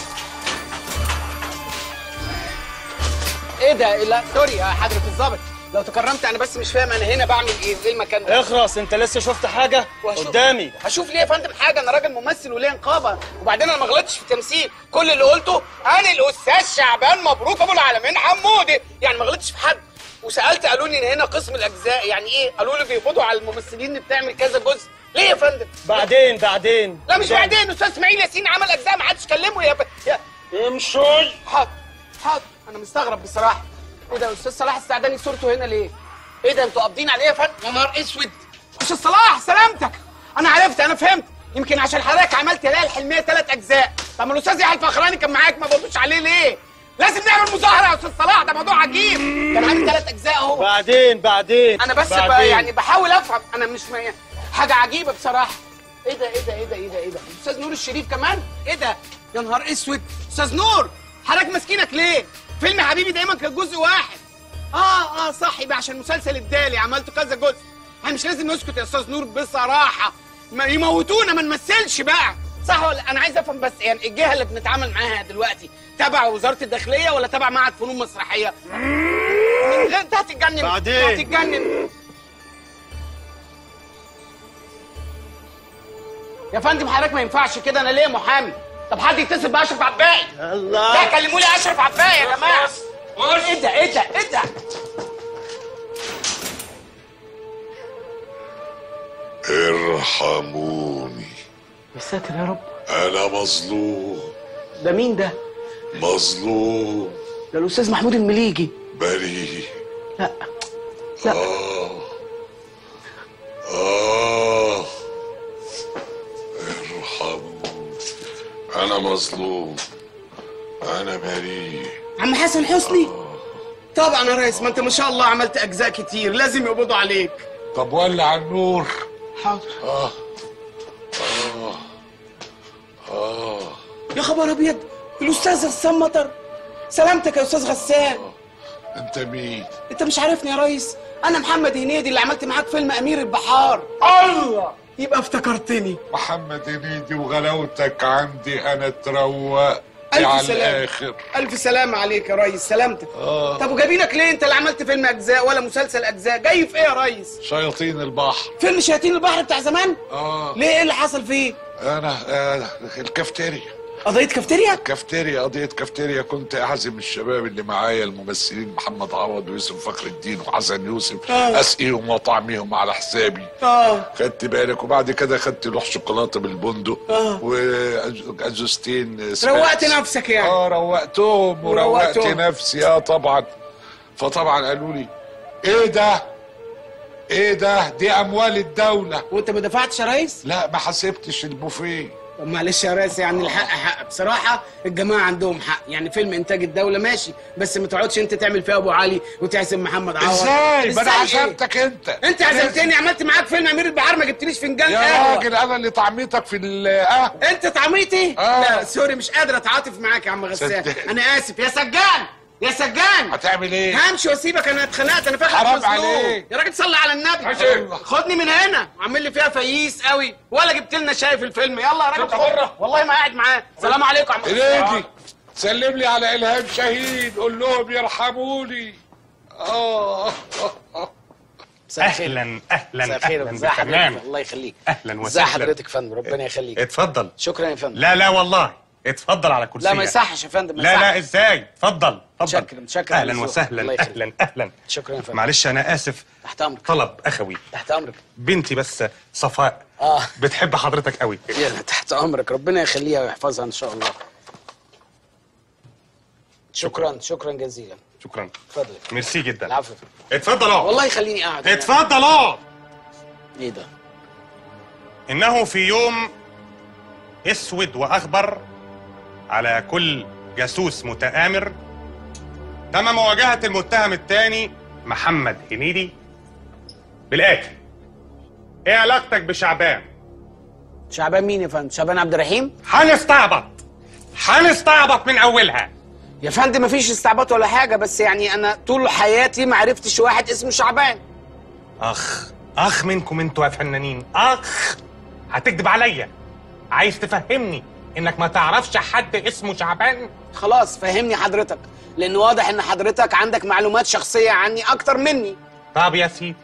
ايه ده لا سوري يا حضره الظابط لو تكرمت انا بس مش فاهم انا هنا بعمل ايه في المكان ده اخرس انت لسه شفت حاجه وهشوف- قدامي هشوف ليه يا فندم حاجه انا راجل ممثل وليه نقابه وبعدين انا ما غلطتش في التمثيل كل اللي قلته انا الاستاذ شعبان مبروك ابو العالمين حمودي يعني ما غلطتش في حد وسالت قالوا لي ان هنا قسم الاجزاء يعني ايه قالوا لي بيقبضوا على الممثلين اللي بتعمل كذا جزء ليه يا فندم بعدين بعدين لا مش بعدين استاذ اسماعيل ياسين عمل اجزاء ما حدش كلمه يا ب... يا امشي حاضر حاضر انا مستغرب بصراحه ايه ده استاذ صلاح السعداني صورته هنا ليه ايه ده انتوا قابضين عليه يا فندم يا نهار اسود استاذ صلاح سلامتك انا عرفت انا فهمت يمكن عشان حضرتك عملت ليالي الحلميه ثلاث اجزاء طب ما الاستاذ يحيى الفخراني كان معاك ما بردوش عليه ليه لازم نعمل مظاهره يا استاذ صلاح ده موضوع عجيب كان عامل ثلاث اجزاء اهو بعدين بعدين انا بس بعدين. بقى يعني بحاول افهم انا مش م... حاجه عجيبه بصراحه ايه ده ايه ده ايه ده ايه ده ايه ده استاذ نور الشريف كمان ايه ده يا نهار اسود استاذ نور حضرتك ماسكينك ليه فيلم حبيبي دايما كان جزء واحد اه اه صح يبقى عشان مسلسل الدالي عملته كذا جزء احنا مش لازم نسكت يا استاذ نور بصراحه ما يموتونا ما نمثلش بقى صح ولا انا عايز افهم بس يعني الجهه اللي بنتعامل معاها دلوقتي تبع وزاره الداخليه ولا تبع معهد فنون مسرحيه انت هتتجنن بعدين. هتتجنن يا فندم حضرتك ما ينفعش كده انا ليه محامي طب حد يتصل باشرف عباقي الله لا كلموا لي اشرف عباقي يا جماعه ايه ده ايه ده ايه ده ارحموني يا ساتر يا رب انا مظلوم ده مين ده مظلوم ده الاستاذ محمود المليجي بريء لا لا آه آه ارحموني أنا مظلوم أنا بريء عم حسن حسني طبعا يا ريس ما انت ما شاء الله عملت اجزاء كتير لازم يقبضوا عليك طب ولع النور حاضر آه آه آه يا خبر ابيض الاستاذ غسان مطر سلامتك يا استاذ غسان أنت مين؟ انت مش عارفني يا ريس انا محمد هنيدي اللي عملت معاك فيلم امير البحار الله يبقى افتكرتني محمد هنيدي وغلاوتك عندي أنا اتروقت ألف على سلامة. الآخر الف سلامة عليك يا ريس سلامتك آه. طب وجايبينك ليه انت اللي عملت فيلم اجزاء ولا مسلسل اجزاء جاي في ايه يا ريس شياطين البحر فيلم شياطين البحر بتاع زمان آه ليه ايه اللي حصل فيه أنا آه الكافتيريا قضيه كافتيريا كافتيريا قضية كافتيريا كنت أعزم الشباب اللي معايا الممثلين محمد عوض ويوسف فخر الدين وحسن يوسف آه. أسقيهم وأطعميهم على حسابي اه خدت بالك وبعد كده خدت لوح شوكولاتة بالبندق آه. وأجوستين روقت نفسك يعني اه روقتهم وروقت وروقتهم. نفسي اه طبعا فطبعا قالوا لي ايه ده ايه ده دي اموال الدولة وانت ما دفعتش يا ريس لا ما حسبتش البوفيه طب معلش يا ريس يعني الحق حق بصراحة الجماعة عندهم حق يعني فيلم إنتاج الدولة ماشي بس ما تقعدش أنت تعمل فيها أبو علي وتعزم محمد عوض ازاي ما انا إزاي إيه؟ عزمتك انت أنت عزمتني عملت معاك فيلم أمير البحار ما جبتليش فنجان يا قهوة راجل انا اللي طعميتك في القهوه أنت طعميتي؟ آه. لا سوري مش قادر أتعاطف معاك يا عم غسان صدقني. أنا آسف يا سجان يا سجان هتعمل ايه؟ همشي واسيبك انا اتخنقت انا فاكر حرام مظلوم. عليك. يا راجل صلي على النبي عشان. خدني من هنا عامل لي فيها فييس قوي ولا جبت لنا شاي في الفيلم يلا يا راجل بره والله ما قاعد معاه سلام عليكم يا عم غسان. هنيدي سلم لي على الهام شاهين قول لهم يرحموني اه اهلا اهلا مساء الخير اهلا ازي حضرتك بالفنان الله يخليك اهلا ازي وسهلا حضرتك يا فندم ربنا يخليك اتفضل شكرا يا فندم لا لا والله اتفضل على كرسي لا ما يصحش يا فندم ما لا لا يصحش. ازاي اتفضل اتفضل متشكر متشكر على اهلا ذوقك. وسهلا الله يخليك. اهلا اهلا شكرا يا فندم معلش انا اسف تحت امرك طلب اخوي تحت امرك بنتي بس صفاء اه بتحب حضرتك قوي يلا تحت امرك ربنا يخليها ويحفظها ان شاء الله شكرا شكرا جزيلا شكرا اتفضل ميرسي جدا العفو اتفضل اقعد والله يخليني قاعد اتفضل اقعد ايه ده انه في يوم اسود واخضر على كل جاسوس متآمر تم مواجهة المتهم الثاني محمد هنيدي بالآتي ايه علاقتك بشعبان؟ شعبان مين يا فندم شعبان عبد الرحيم هنستعبط هنستعبط من اولها يا فندم مفيش استعباط ولا حاجه بس يعني انا طول حياتي ما عرفتش واحد اسمه شعبان اخ اخ منكم انتوا يا فنانين اخ هتكذب عليا عايز تفهمني انك ما تعرفش حد اسمه شعبان خلاص فهمني حضرتك لان واضح ان حضرتك عندك معلومات شخصيه عني اكتر مني طب يا سيدي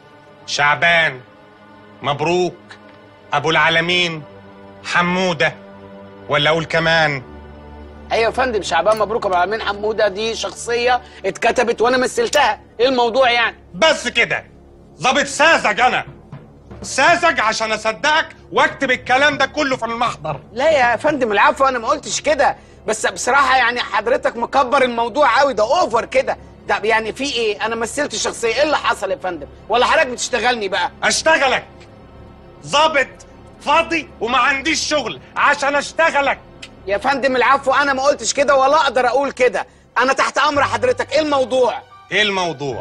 شعبان مبروك ابو العالمين حموده ولا اقول كمان ايوه يا فندم شعبان مبروك ابو العالمين حموده دي شخصيه اتكتبت وانا مثلتها ايه الموضوع يعني بس كده ظابط ساذج انا ساذج عشان اصدقك واكتب الكلام ده كله في المحضر لا يا فندم العفو انا ما قلتش كده بس بصراحه يعني حضرتك مكبر الموضوع قوي ده اوفر كده ده يعني في ايه انا مثلت الشخصيه ايه اللي حصل يا فندم ولا حضرتك بتشتغلني بقى اشتغلك ظابط فاضي وما عنديش شغل عشان اشتغلك يا فندم العفو انا ما قلتش كده ولا اقدر اقول كده انا تحت امر حضرتك ايه الموضوع ايه الموضوع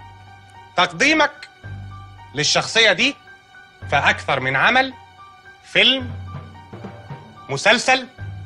تقديمك للشخصية دي في أكثر من عمل فيلم مسلسل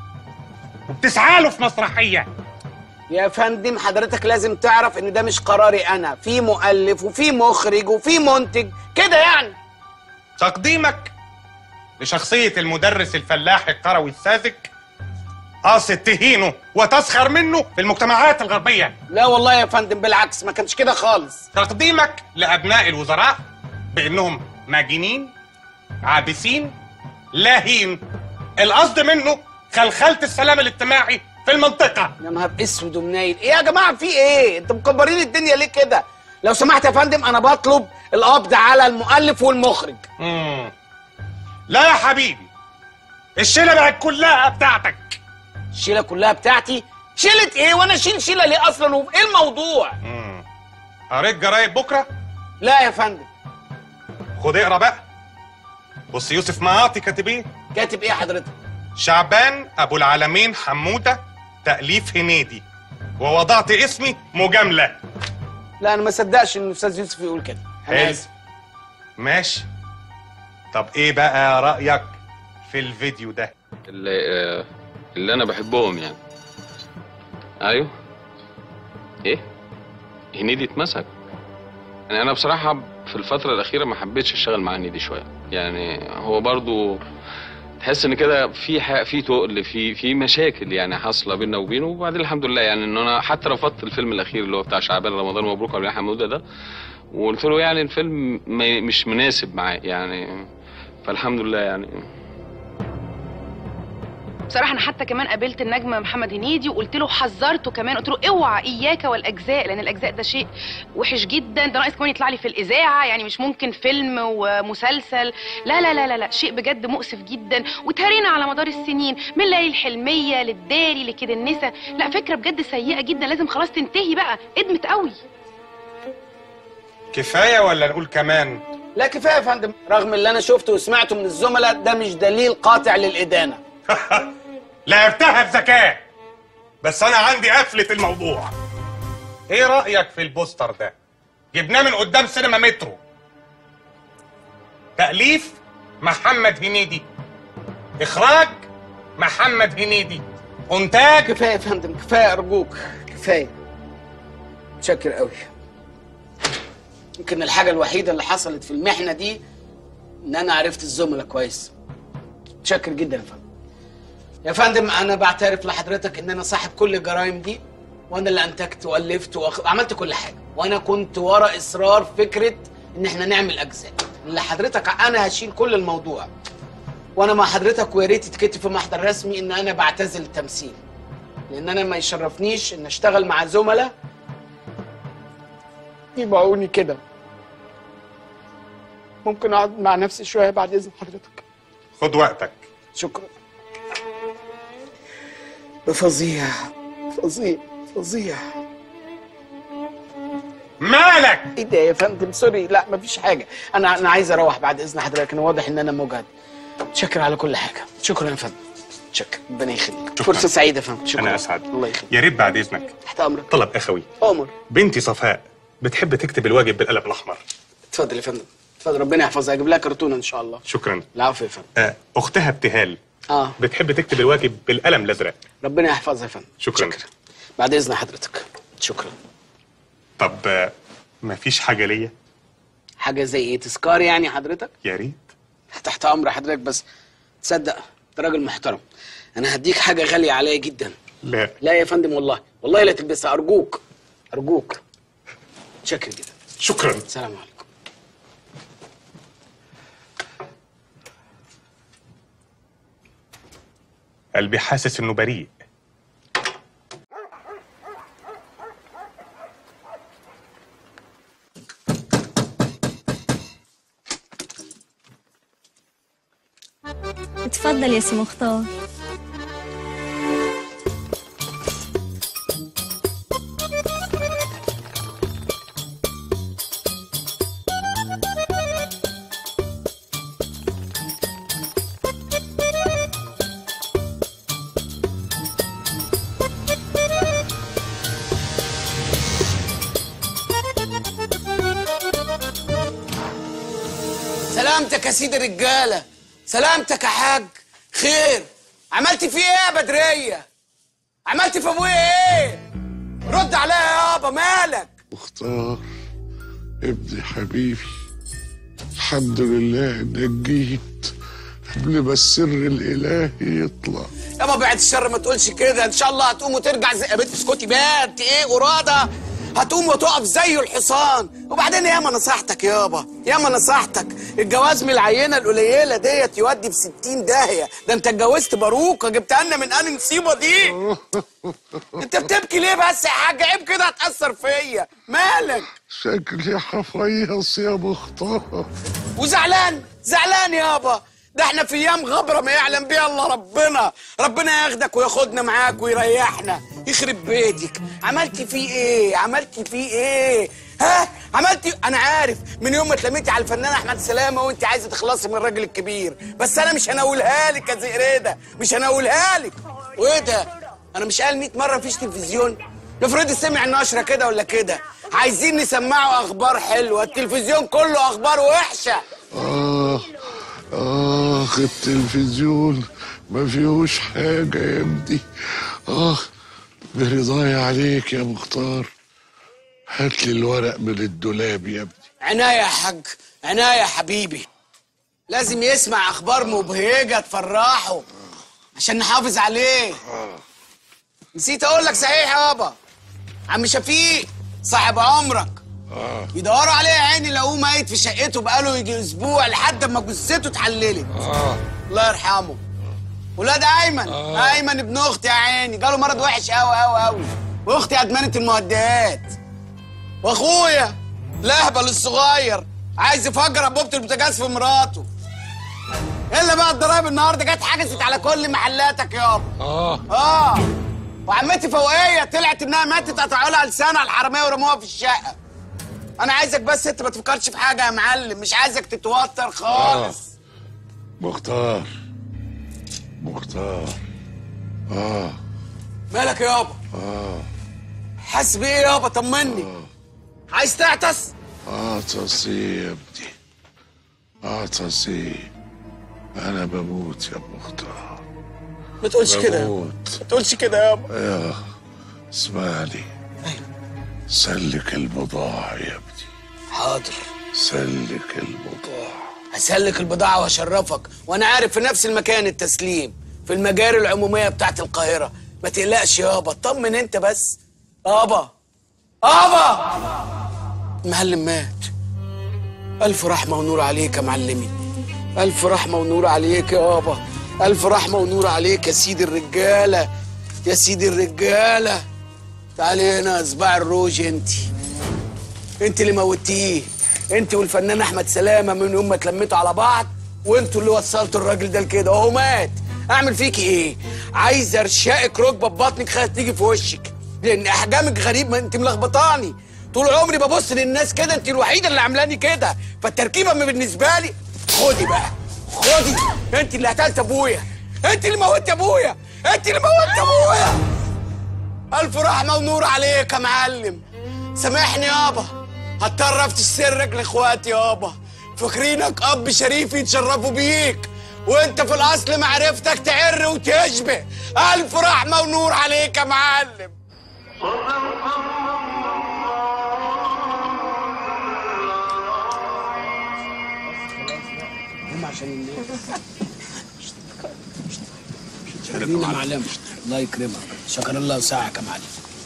وبتسعى له في مسرحية يا فندم حضرتك لازم تعرف ان ده مش قراري انا في مؤلف وفي مخرج وفي منتج كده يعني تقديمك لشخصية المدرس الفلاح القروي الساذج قاصد تهينه وتسخر منه في المجتمعات الغربية لا والله يا فندم بالعكس ما كانش كده خالص تقديمك لأبناء الوزراء بأنهم ماجنين عابسين لاهين القصد منه خلخلة السلام الاجتماعي في المنطقة يا نهار اسود ومنيل ايه يا جماعه في ايه انتوا مكبرين الدنيا ليه كده لو سمحت يا فندم انا بطلب القبض على المؤلف والمخرج مم. لا يا حبيبي الشيلة بقت كلها بتاعتك الشيله كلها بتاعتي شيله ايه وانا اشيل شيله ليه اصلا وايه الموضوع مم. قريت جرايد بكرة لا يا فندم خد اقرا بقى بص يوسف معاطي كاتب ايه كاتب ايه حضرتك شعبان ابو العالمين حموده تاليف هنيدي ووضعت اسمي مجامله لا انا ما صدقش ان الاستاذ يوسف يقول كده انا حلو. اسف ماشي طب ايه بقى رايك في الفيديو ده اللي, آه، اللي انا بحبهم يعني ايوه ايه هنيدي اتمسك يعني انا بصراحه في الفتره الاخيره ما حبيتش اشتغل مع هنيدي شويه يعني هو برضو تحس ان كده في ح- في تقل في في مشاكل يعني حاصله بيننا وبينه وبعدين الحمد لله يعني ان انا حتى رفضت الفيلم الاخير اللي هو بتاع شعبان رمضان مبروك على حموده ده وقلت له يعني الفيلم ما- مش مناسب معاه يعني فالحمد لله يعني بصراحه انا حتى كمان قابلت النجم محمد هنيدي وقلت له حذرته كمان قلت له اوعى اياك والاجزاء لان الاجزاء ده شيء وحش جدا ده ناقص كمان يطلع لي في الاذاعه يعني مش ممكن فيلم ومسلسل لا لا لا لا, لا. شيء بجد مؤسف جدا وتهرينا على مدار السنين من ليالي الحلميه للداري لكده النسا لا فكره بجد سيئه جدا لازم خلاص تنتهي بقى ادمت قوي كفايه ولا نقول كمان لا كفايه يا فندم رغم اللي انا شفته وسمعته من الزملاء ده مش دليل قاطع للادانه لعبتها بذكاء بس انا عندي قفله الموضوع ايه رايك في البوستر ده جبناه من قدام سينما مترو تاليف محمد هنيدي اخراج محمد هنيدي انتاج كفايه يا فندم كفايه ارجوك كفايه متشكر قوي يمكن الحاجه الوحيده اللي حصلت في المحنه دي ان انا عرفت الزملاء كويس متشكر جدا يا فندم يا فندم انا بعترف لحضرتك ان انا صاحب كل الجرائم دي وانا اللي انتجت والفت وعملت كل حاجه وانا كنت ورا اصرار فكره ان احنا نعمل اجزاء اللي حضرتك انا هشيل كل الموضوع وانا مع حضرتك ويا ريت يتكتب في محضر رسمي ان انا بعتزل التمثيل لان انا ما يشرفنيش ان اشتغل مع زملاء يبيعوني كده ممكن اقعد مع نفسي شويه بعد اذن حضرتك خد وقتك شكرا ده فظيع فظيع فظيع مالك ايه ده يا فندم سوري لا مفيش حاجه انا انا عايز اروح بعد اذن حضرتك انا واضح ان انا مجهد شكرا على كل حاجه شكرا يا فندم شكرا ربنا يخليك شكراً. فرصه سعيده يا فندم شكرا انا اسعد الله يخليك يا ريت بعد اذنك تحت امرك طلب اخوي عمر بنتي صفاء بتحب تكتب الواجب بالقلم الاحمر اتفضل يا فندم اتفضل ربنا يحفظها اجيب لها كرتونه ان شاء الله شكرا العفو يا فندم آه، اختها ابتهال اه بتحب تكتب الواجب بالقلم الازرق ربنا يحفظها يا فندم شكرا, بعد اذن حضرتك شكرا طب آه، مفيش حاجه ليا حاجه زي ايه تذكار يعني حضرتك يا ريت تحت امر حضرتك بس تصدق انت راجل محترم انا هديك حاجه غاليه عليا جدا لا لا يا فندم والله والله لا تلبسها ارجوك ارجوك شكرا جدا شكرا سلام عليكم قلبي حاسس انه بريء اتفضل يا سي مختار سلامتك يا سيدي الرجاله سلامتك يا حاج خير عملت فيه ايه يا بدريه عملت في ابويا ايه رد عليا يابا مالك مختار ابني حبيبي الحمد لله انك جيت قبل ما السر الالهي يطلع يابا بعد الشر ما تقولش كده ان شاء الله هتقوم وترجع زي يا بنت اسكتي بقى انت ايه قراده هتقوم وتقف زي الحصان وبعدين ياما نصيحتك يابا ياما نصيحتك الجواز من العينه القليله ديت يودي في 60 داهيه ده انت اتجوزت باروكه جبتها لنا من انهي مصيبه دي انت بتبكي ليه بس يا حاج عيب كده هتاثر فيا مالك شكلي حفيص يا مختار وزعلان زعلان يابا ده احنا في ايام غبره ما يعلم بيها الا ربنا ربنا ياخدك وياخدنا معاك ويريحنا يخرب بيتك عملت فيه ايه عملت فيه ايه ها عملت انا عارف من يوم ما اتلميتي على الفنان احمد سلامه وانت عايزه تخلصي من الراجل الكبير بس انا مش هنقولها لك يا زئريده مش هنقولها لك وايه ده انا مش قال 100 مره مفيش تلفزيون افرضي سمع نشره كده ولا كده عايزين نسمعه اخبار حلوه التلفزيون كله اخبار وحشه آه آخ التلفزيون ما فيهوش حاجة يا ابني آه برضاي عليك يا مختار هات لي الورق من الدولاب يا ابني عناية يا حاج عناية يا حبيبي لازم يسمع اخبار مبهجة تفرحه عشان نحافظ عليه نسيت اقول لك صحيح يابا عم شفيق صاحب عمرك آه يدوروا عليه يا عيني لقوه ميت في شقته بقاله يجي اسبوع لحد ما جثته اتحللت آه الله يرحمه ولاد ايمن آه. ايمن ابن اختي يا عيني جاله مرض وحش قوي قوي قوي واختي ادمنه المهدئات واخويا الاهبل الصغير عايز يفجر انبوبه البوتاجاز في مراته الا بقى الضرايب النهارده جت حجزت على كل محلاتك يابا آه اه وعمتي فوقيه طلعت انها ماتت قطعوا لها لسانها الحراميه ورموها في الشقه انا عايزك بس انت ما تفكرش في حاجه يا معلم مش عايزك تتوتر خالص مختار مختار آه مالك يابا آه حاسس بايه يابا طمني عايز تعطس عطسي يا ابني عطسي أنا بموت يا مختار ما تقولش كده يابا. بموت ما تقولش كده يابا يا اسمعني سلك البضاعة يا ابني حاضر سلك البضاعة هسلك البضاعة واشرفك وانا عارف في نفس المكان التسليم في المجاري العمومية بتاعت القاهرة ما تقلقش يابا طمن انت بس ابا ابا المعلم مات الف رحمة ونور عليك يا معلمي الف رحمة ونور عليك يابا الف رحمة ونور عليك يا سيدي الرجالة يا سيدي الرجالة تعالي هنا يا صباع الروج انت انت اللي موتيه انت والفنان احمد سلامه من يوم ما اتلميتوا على بعض وانتوا اللي وصلتوا الراجل ده لكده وهو مات اعمل فيكي ايه عايز ارشقك ركبه ببطنك خايف تيجي في وشك لان احجامك غريب ما انت ملخبطاني طول عمري ببص للناس كده انت الوحيده اللي عاملاني كده فالتركيبه من بالنسبه لي خدي بقى خدي انت اللي قتلت ابويا انت اللي موتت ابويا انت اللي موتت ابويا الف رحمه ونور عليك يا معلم سامحني يابا هضطر افتش سرك لاخواتي يابا فاكرينك اب شريف يتشرفوا بيك وانت في الاصل معرفتك تعر وتشبه الف رحمه ونور عليك يا معلم هم عشان الناس لينا معلم الله يكرمك شكر الله وسعك يا معلم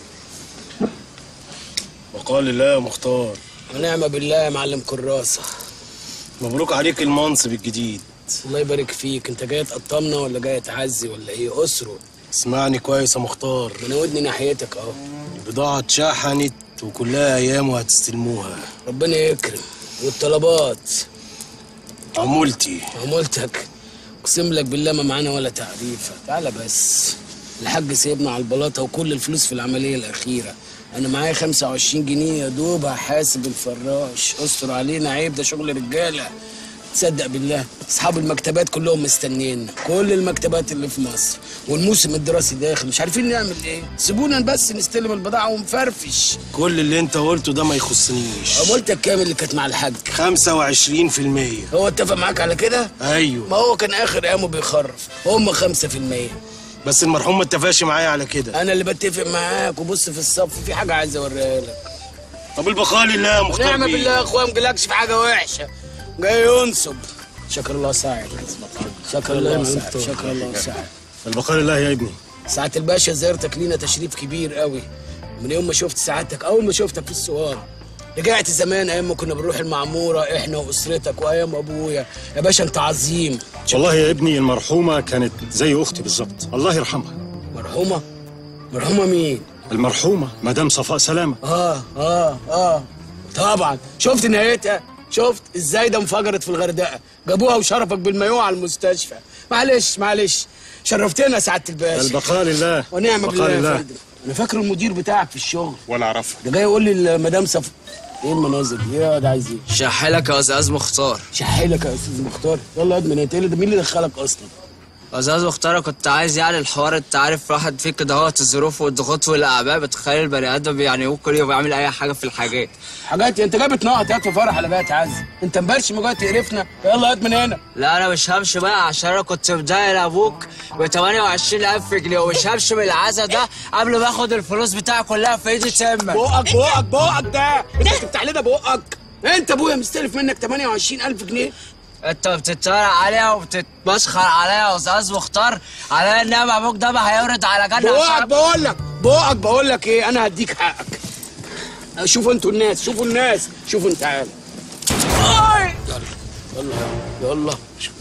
وقال الله يا مختار ونعم بالله يا معلم كراسة مبروك عليك المنصب الجديد الله يبارك فيك انت جاي تقطمنا ولا جاي تعزي ولا ايه اسره اسمعني كويس يا مختار انا ودني ناحيتك اهو البضاعة اتشحنت وكلها ايام وهتستلموها ربنا يكرم والطلبات عمولتي عمولتك اقسم لك بالله ما معانا ولا تعريفه تعالى بس الحاج سيبنا على البلاطه وكل الفلوس في العمليه الاخيره انا معايا 25 جنيه يا دوب هحاسب الفراش استر علينا عيب ده شغل رجاله تصدق بالله اصحاب المكتبات كلهم مستنينا كل المكتبات اللي في مصر والموسم الدراسي داخل مش عارفين نعمل ايه سيبونا بس نستلم البضاعه ونفرفش كل اللي انت قلته ده ما يخصنيش عمولتك كام اللي كانت مع الحاج 25% هو اتفق معاك على كده ايوه ما هو كان اخر ايامه بيخرف هم 5% بس المرحوم ما اتفقش معايا على كده انا اللي بتفق معاك وبص في الصف في حاجه عايز اوريها لك طب البقاء لله يا مختار نعمه بيه. بالله يا اخويا ما جالكش في حاجه وحشه جاي ينصب شكر الله ساعد شكر الله ساعد شكر الله ساعد البقاء لله يا ابني سعاده الباشا زيارتك لينا تشريف كبير قوي من يوم ما شفت سعادتك اول ما شفتك في السوار رجعت زمان ايام ما كنا بنروح المعموره احنا واسرتك وايام ابويا يا باشا انت عظيم والله يا ابني المرحومة كانت زي أختي بالظبط الله يرحمها مرحومة؟ مرحومة مين؟ المرحومة مدام صفاء سلامة اه اه اه طبعا شفت نهايتها شفت ازاي ده انفجرت في الغردقه جابوها وشرفك بالمايوه على المستشفى معلش معلش شرفتنا يا سعاده الباشا البقاء لله ونعم البقاء بالله يا لله. فندم انا فاكر المدير بتاعك في الشغل ولا أعرفها ده جاي يقول لي المدام صف ايه المناظر دي ايه ده عايز ايه شحلك يا استاذ مختار شحلك يا استاذ مختار يلا يا ادمن انت إيه اللي- مين اللي دخلك اصلا استاذ مختار كنت عايز يعني الحوار انت عارف واحد فيك كده هو الظروف والضغوط والاعباء بتخلي البني ادم يعني ممكن يبقى يعمل اي حاجه في الحاجات حاجات انت جاي بتنقط يا في فرح على بقى تعزي انت مبرش ما جاي تقرفنا يلا يا ادمن هنا لا انا مش همشي بقى عشان انا كنت مدايل ابوك ب 28000 جنيه ومش همشي من العزا ده قبل ما اخد الفلوس بتاعي كلها في ايدي تمك بقك بقك بقك ده انت بتفتح لنا بقك انت ابويا مستلف منك 28000 جنيه انت بتتريق عليها وبتتمسخر عليا يا استاذ مختار على ان انا ابوك ده ما هيورد على جنة بقك عشان- بقول لك بقك بقول لك ايه انا هديك حقك شوفوا انتوا الناس شوفوا الناس شوفوا انت تعالى يلا يلا يلا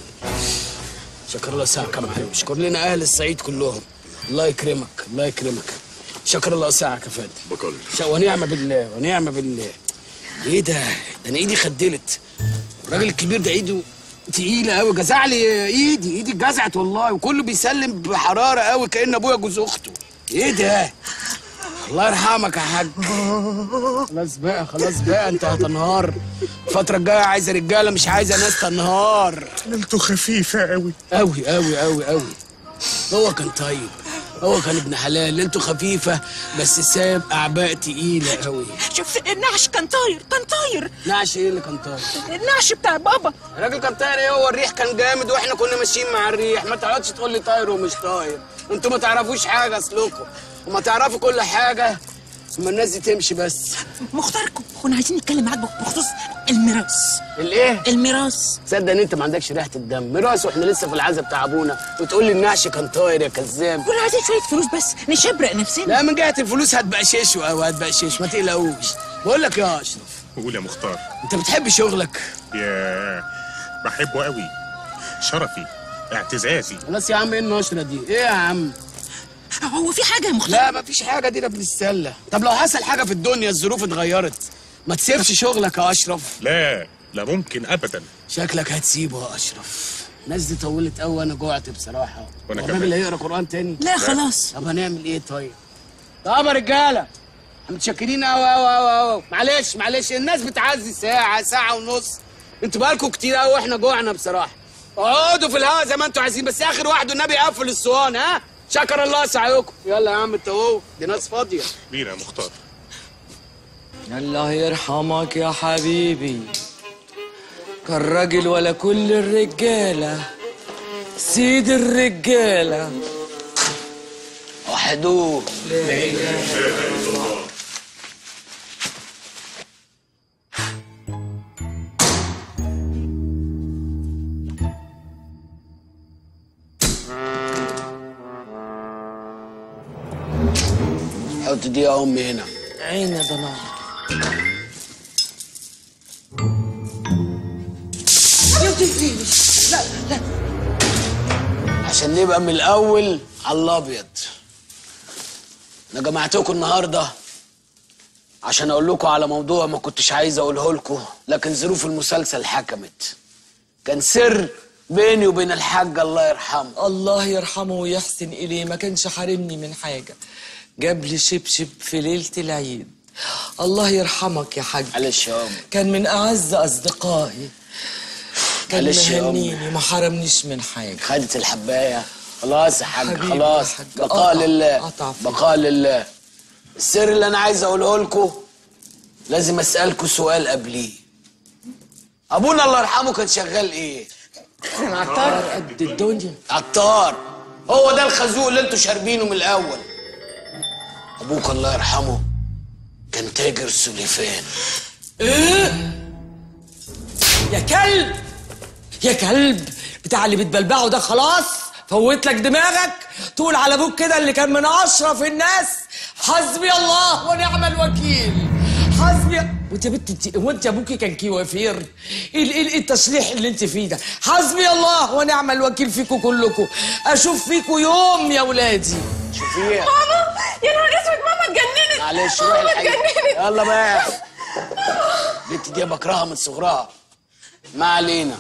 شكر الله ساعك يا معلم شكر لنا اهل الصعيد كلهم الله يكرمك الله يكرمك شكر الله ساعك يا فندم بكل ش- ونعم بالله ونعم بالله ايه ده ده انا ايدي خدلت الراجل الكبير ده ايده تقيله قوي جزع لي ايدي ايدي اتجزعت والله وكله بيسلم بحراره قوي كان ابويا جوز اخته ايه ده الله يرحمك يا حاج خلاص بقى خلاص بقى انت هتنهار الفترة الجاية عايزة رجالة مش عايزة ناس تنهار ليلته خفيفة قوي قوي قوي قوي قوي هو كان طيب هو كان ابن حلال ليلته خفيفة بس ساب أعباء تقيلة قوي شوف النعش كان طاير كان طاير نعش ايه اللي كان طاير؟ النعش بتاع بابا الراجل كان طاير ايه هو الريح كان جامد واحنا كنا ماشيين مع الريح ما تقعدش تقول لي طاير ومش طاير انتوا ما تعرفوش حاجة اصلكم وما تعرفوا كل حاجة اما الناس دي تمشي بس مختاركم كنا عايزين نتكلم معاك بخصوص الميراث الايه؟ الميراث تصدق ان انت ما عندكش ريحة الدم ميراث واحنا لسه في العزا بتاع ابونا وتقول لي النعش كان طاير يا كذاب كنا عايزين شوية فلوس بس نشبرق نفسنا لا من جهة الفلوس هتبقششه او هتبقشش ما تقلقوش بقول لك يا اشرف قول يا مختار انت بتحب شغلك يا بحبه قوي شرفي اعتزازي خلاص يا عم ايه النشرة دي ايه يا عم هو في حاجة يا مختار لا ما فيش حاجة دي بنتسلى طب لو حصل حاجة في الدنيا الظروف اتغيرت ما تسيبش شغلك يا اشرف لا لا ممكن ابدا شكلك هتسيبه يا اشرف الناس دي طولت قوي وانا جوعت بصراحة وأنا هو كمان. الراجل هيقرا قرآن تاني لا خلاص طب هنعمل ايه طيب طب يا رجالة متشكرين قوي قوي قوي قوي معلش معلش الناس بتعزي ساعة ساعة ونص انتوا بقالكوا كتير قوي واحنا جوعنا بصراحة اقعدوا في الهوا زي ما انتوا عايزين بس اخر واحد والنبي يقفل الصوان ها شكر الله سعيكم يلا يا عم انت اهو دي ناس فاضية بينا يا مختار الله يرحمك يا حبيبي كان راجل ولا كل الرجالة سيد الرجالة وحدوه حط دي يا امي هنا عين يا ضنايا لا لا عشان نبقى من الاول على الابيض انا جمعتكم النهارده عشان اقول لكم على موضوع ما كنتش عايز اقوله لكم لكن ظروف المسلسل حكمت كان سر بيني وبين الحاج الله يرحمه الله يرحمه ويحسن إليه ما كانش حارمني من حاجة جاب لي شبشب في ليلة العيد الله يرحمك يا حاج معلش يا أم كان من أعز أصدقائي كان معلش يا أم. مهنيني ما حرمنيش من حاجة خدت الحبايه خلاص يا حاج حبيبي خلاص يا حاج. بقاء قطع- لله قطع فيك. بقاء لله السر اللي انا عايز اقوله لكم لازم اسالكم سؤال قبليه ابونا الله يرحمه كان شغال ايه كان عطار قد الدنيا عطار هو ده الخازوق اللي انتوا شاربينه من الاول ابوك الله يرحمه كان تاجر سليفان ايه يا كلب يا كلب بتاع اللي بتبلبعه ده خلاص فوت لك دماغك تقول على ابوك كده اللي كان من اشرف الناس حسبي الله ونعم الوكيل حسبي وانت يا بنت انت وانت ابوكي كان كيوافير ايه ال- ايه التشليح اللي انت فيه ده حسبي الله ونعم الوكيل فيكم كلكم اشوف فيكم يوم يا ولادي شوفيها ماما يا نهار اسود ماما اتجننت معلش روحي ماما الحقيقة اتجننت يلا بقى البنت دي بكرهها من صغرها ما علينا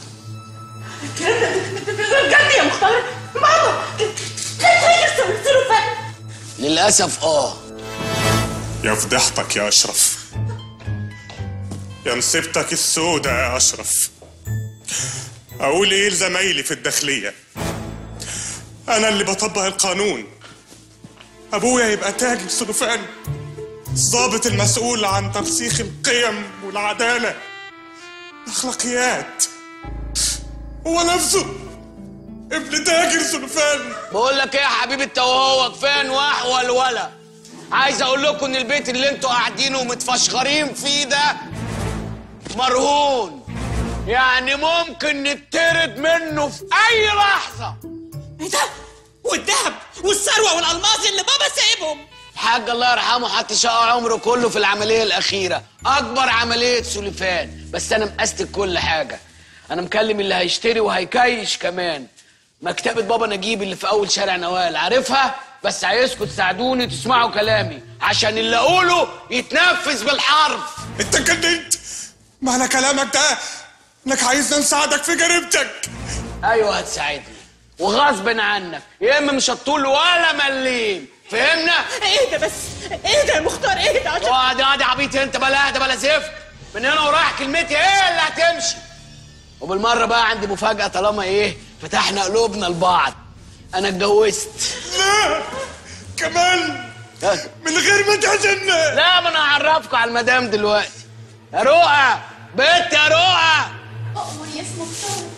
بجد يا مختار ماما كانت هي السلوفان للاسف اه يا فضحتك يا أشرف يا نصيبتك السودة يا أشرف أقول إيه لزمايلي في الداخلية أنا اللي بطبق القانون أبويا يبقى تاجر سلوفان الضابط المسؤول عن ترسيخ القيم والعدالة الأخلاقيات هو نفسه ابن تاجر سلوفان بقول لك ايه يا حبيبي انت وهو كفايه نواح والولا عايز اقول لكم ان البيت اللي انتوا قاعدينه ومتفشخرين فيه ده مرهون يعني ممكن نتطرد منه في اي لحظه ايه ده والذهب والثروه والالماس اللي بابا سايبهم الحاج الله يرحمه حط شقى عمره كله في العمليه الاخيره اكبر عمليه سليفان بس انا مقستك كل حاجه انا مكلم اللي هيشتري وهيكيش كمان مكتبه بابا نجيب اللي في اول شارع نوال عارفها بس عايزكم تساعدوني تسمعوا كلامي عشان اللي اقوله يتنفذ بالحرف انت اتجننت معنى كلامك ده انك عايزنا نساعدك في جريمتك ايوه هتساعدني وغصب عنك يا اما مش هتطول ولا مليم فهمنا ايه ده بس ايه ده يا مختار ايه ده عشان اقعد اقعد يا عبيط انت بلا ده بلا زفت من هنا ورايح كلمتي ايه اللي هتمشي وبالمره بقى عندي مفاجاه طالما ايه فتحنا قلوبنا لبعض انا اتجوزت لا كمان من غير ما تعزمنا لا ما انا هعرفكم على المدام دلوقتي يا رؤى بنت يا رؤى أؤمر يا اسم مختار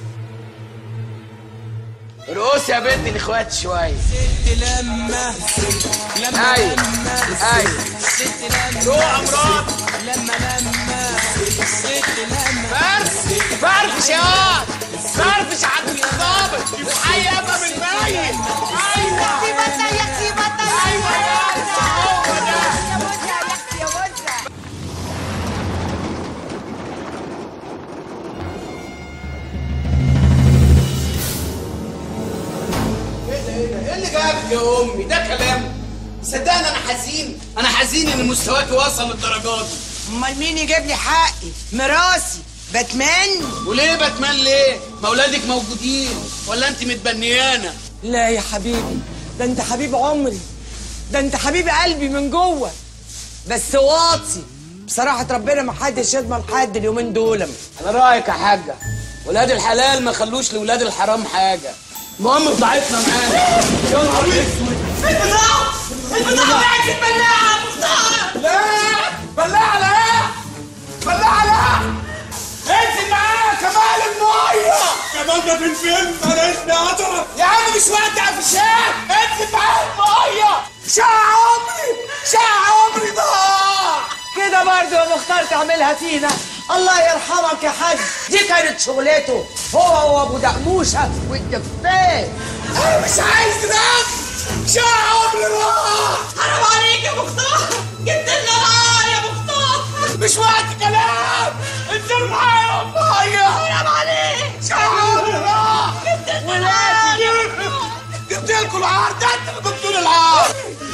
رؤوس يا بنت الاخوات شويه ست لما لما أيوة. لما أيوة. ست لما روح مراد. لما لما ست لما فرش فرفش يا واد فرفش عند الضابط الحي ابقى من الميت ايوه سيبتنا يا سيبتنا ايوه يا هو ده يا بوزة يا بوزة ايه ده ايه ده ايه اللي جابك يا امي ده كلام صدقني انا حزين انا حزين ان مستواك وصل للدرجات دي امال مين يجيب لي حقي مراسي باتمان وليه باتمان ليه ما اولادك موجودين ولا انت متبنيانه لا يا حبيبي ده انت حبيب عمري ده انت حبيب قلبي من جوه بس واطي بصراحة ربنا ما حدش يضمن حد اليومين دول على رايك يا حاجه ولاد الحلال ما خلوش لولاد الحرام حاجه المهم بضاعتنا معانا يا نهار اسود البضاعة البضاعة وقعت في البلاعة يا مختار لا بلاعة لا بلاعة لا انزل معايا كمال المية كمان ده فين فين انا اسمي عطرة يا عم مش وقت عفشات انزل معايا المية شقى عمري شقى عمري ضاع كده برضه يا مختار تعملها فينا الله يرحمك يا حاج دي كانت شغلته هو وابو دقموشه والدفاف انا مش عايز رفض شقى عمري راح حرام عليك يا مختار جبت لنا نار يا مختار مش وقت كلام انزل معايا يا امي حرام عليك شقى عمري راح جبت لنا نار جبت لكم العار ده انت اللي جبتوا لي العار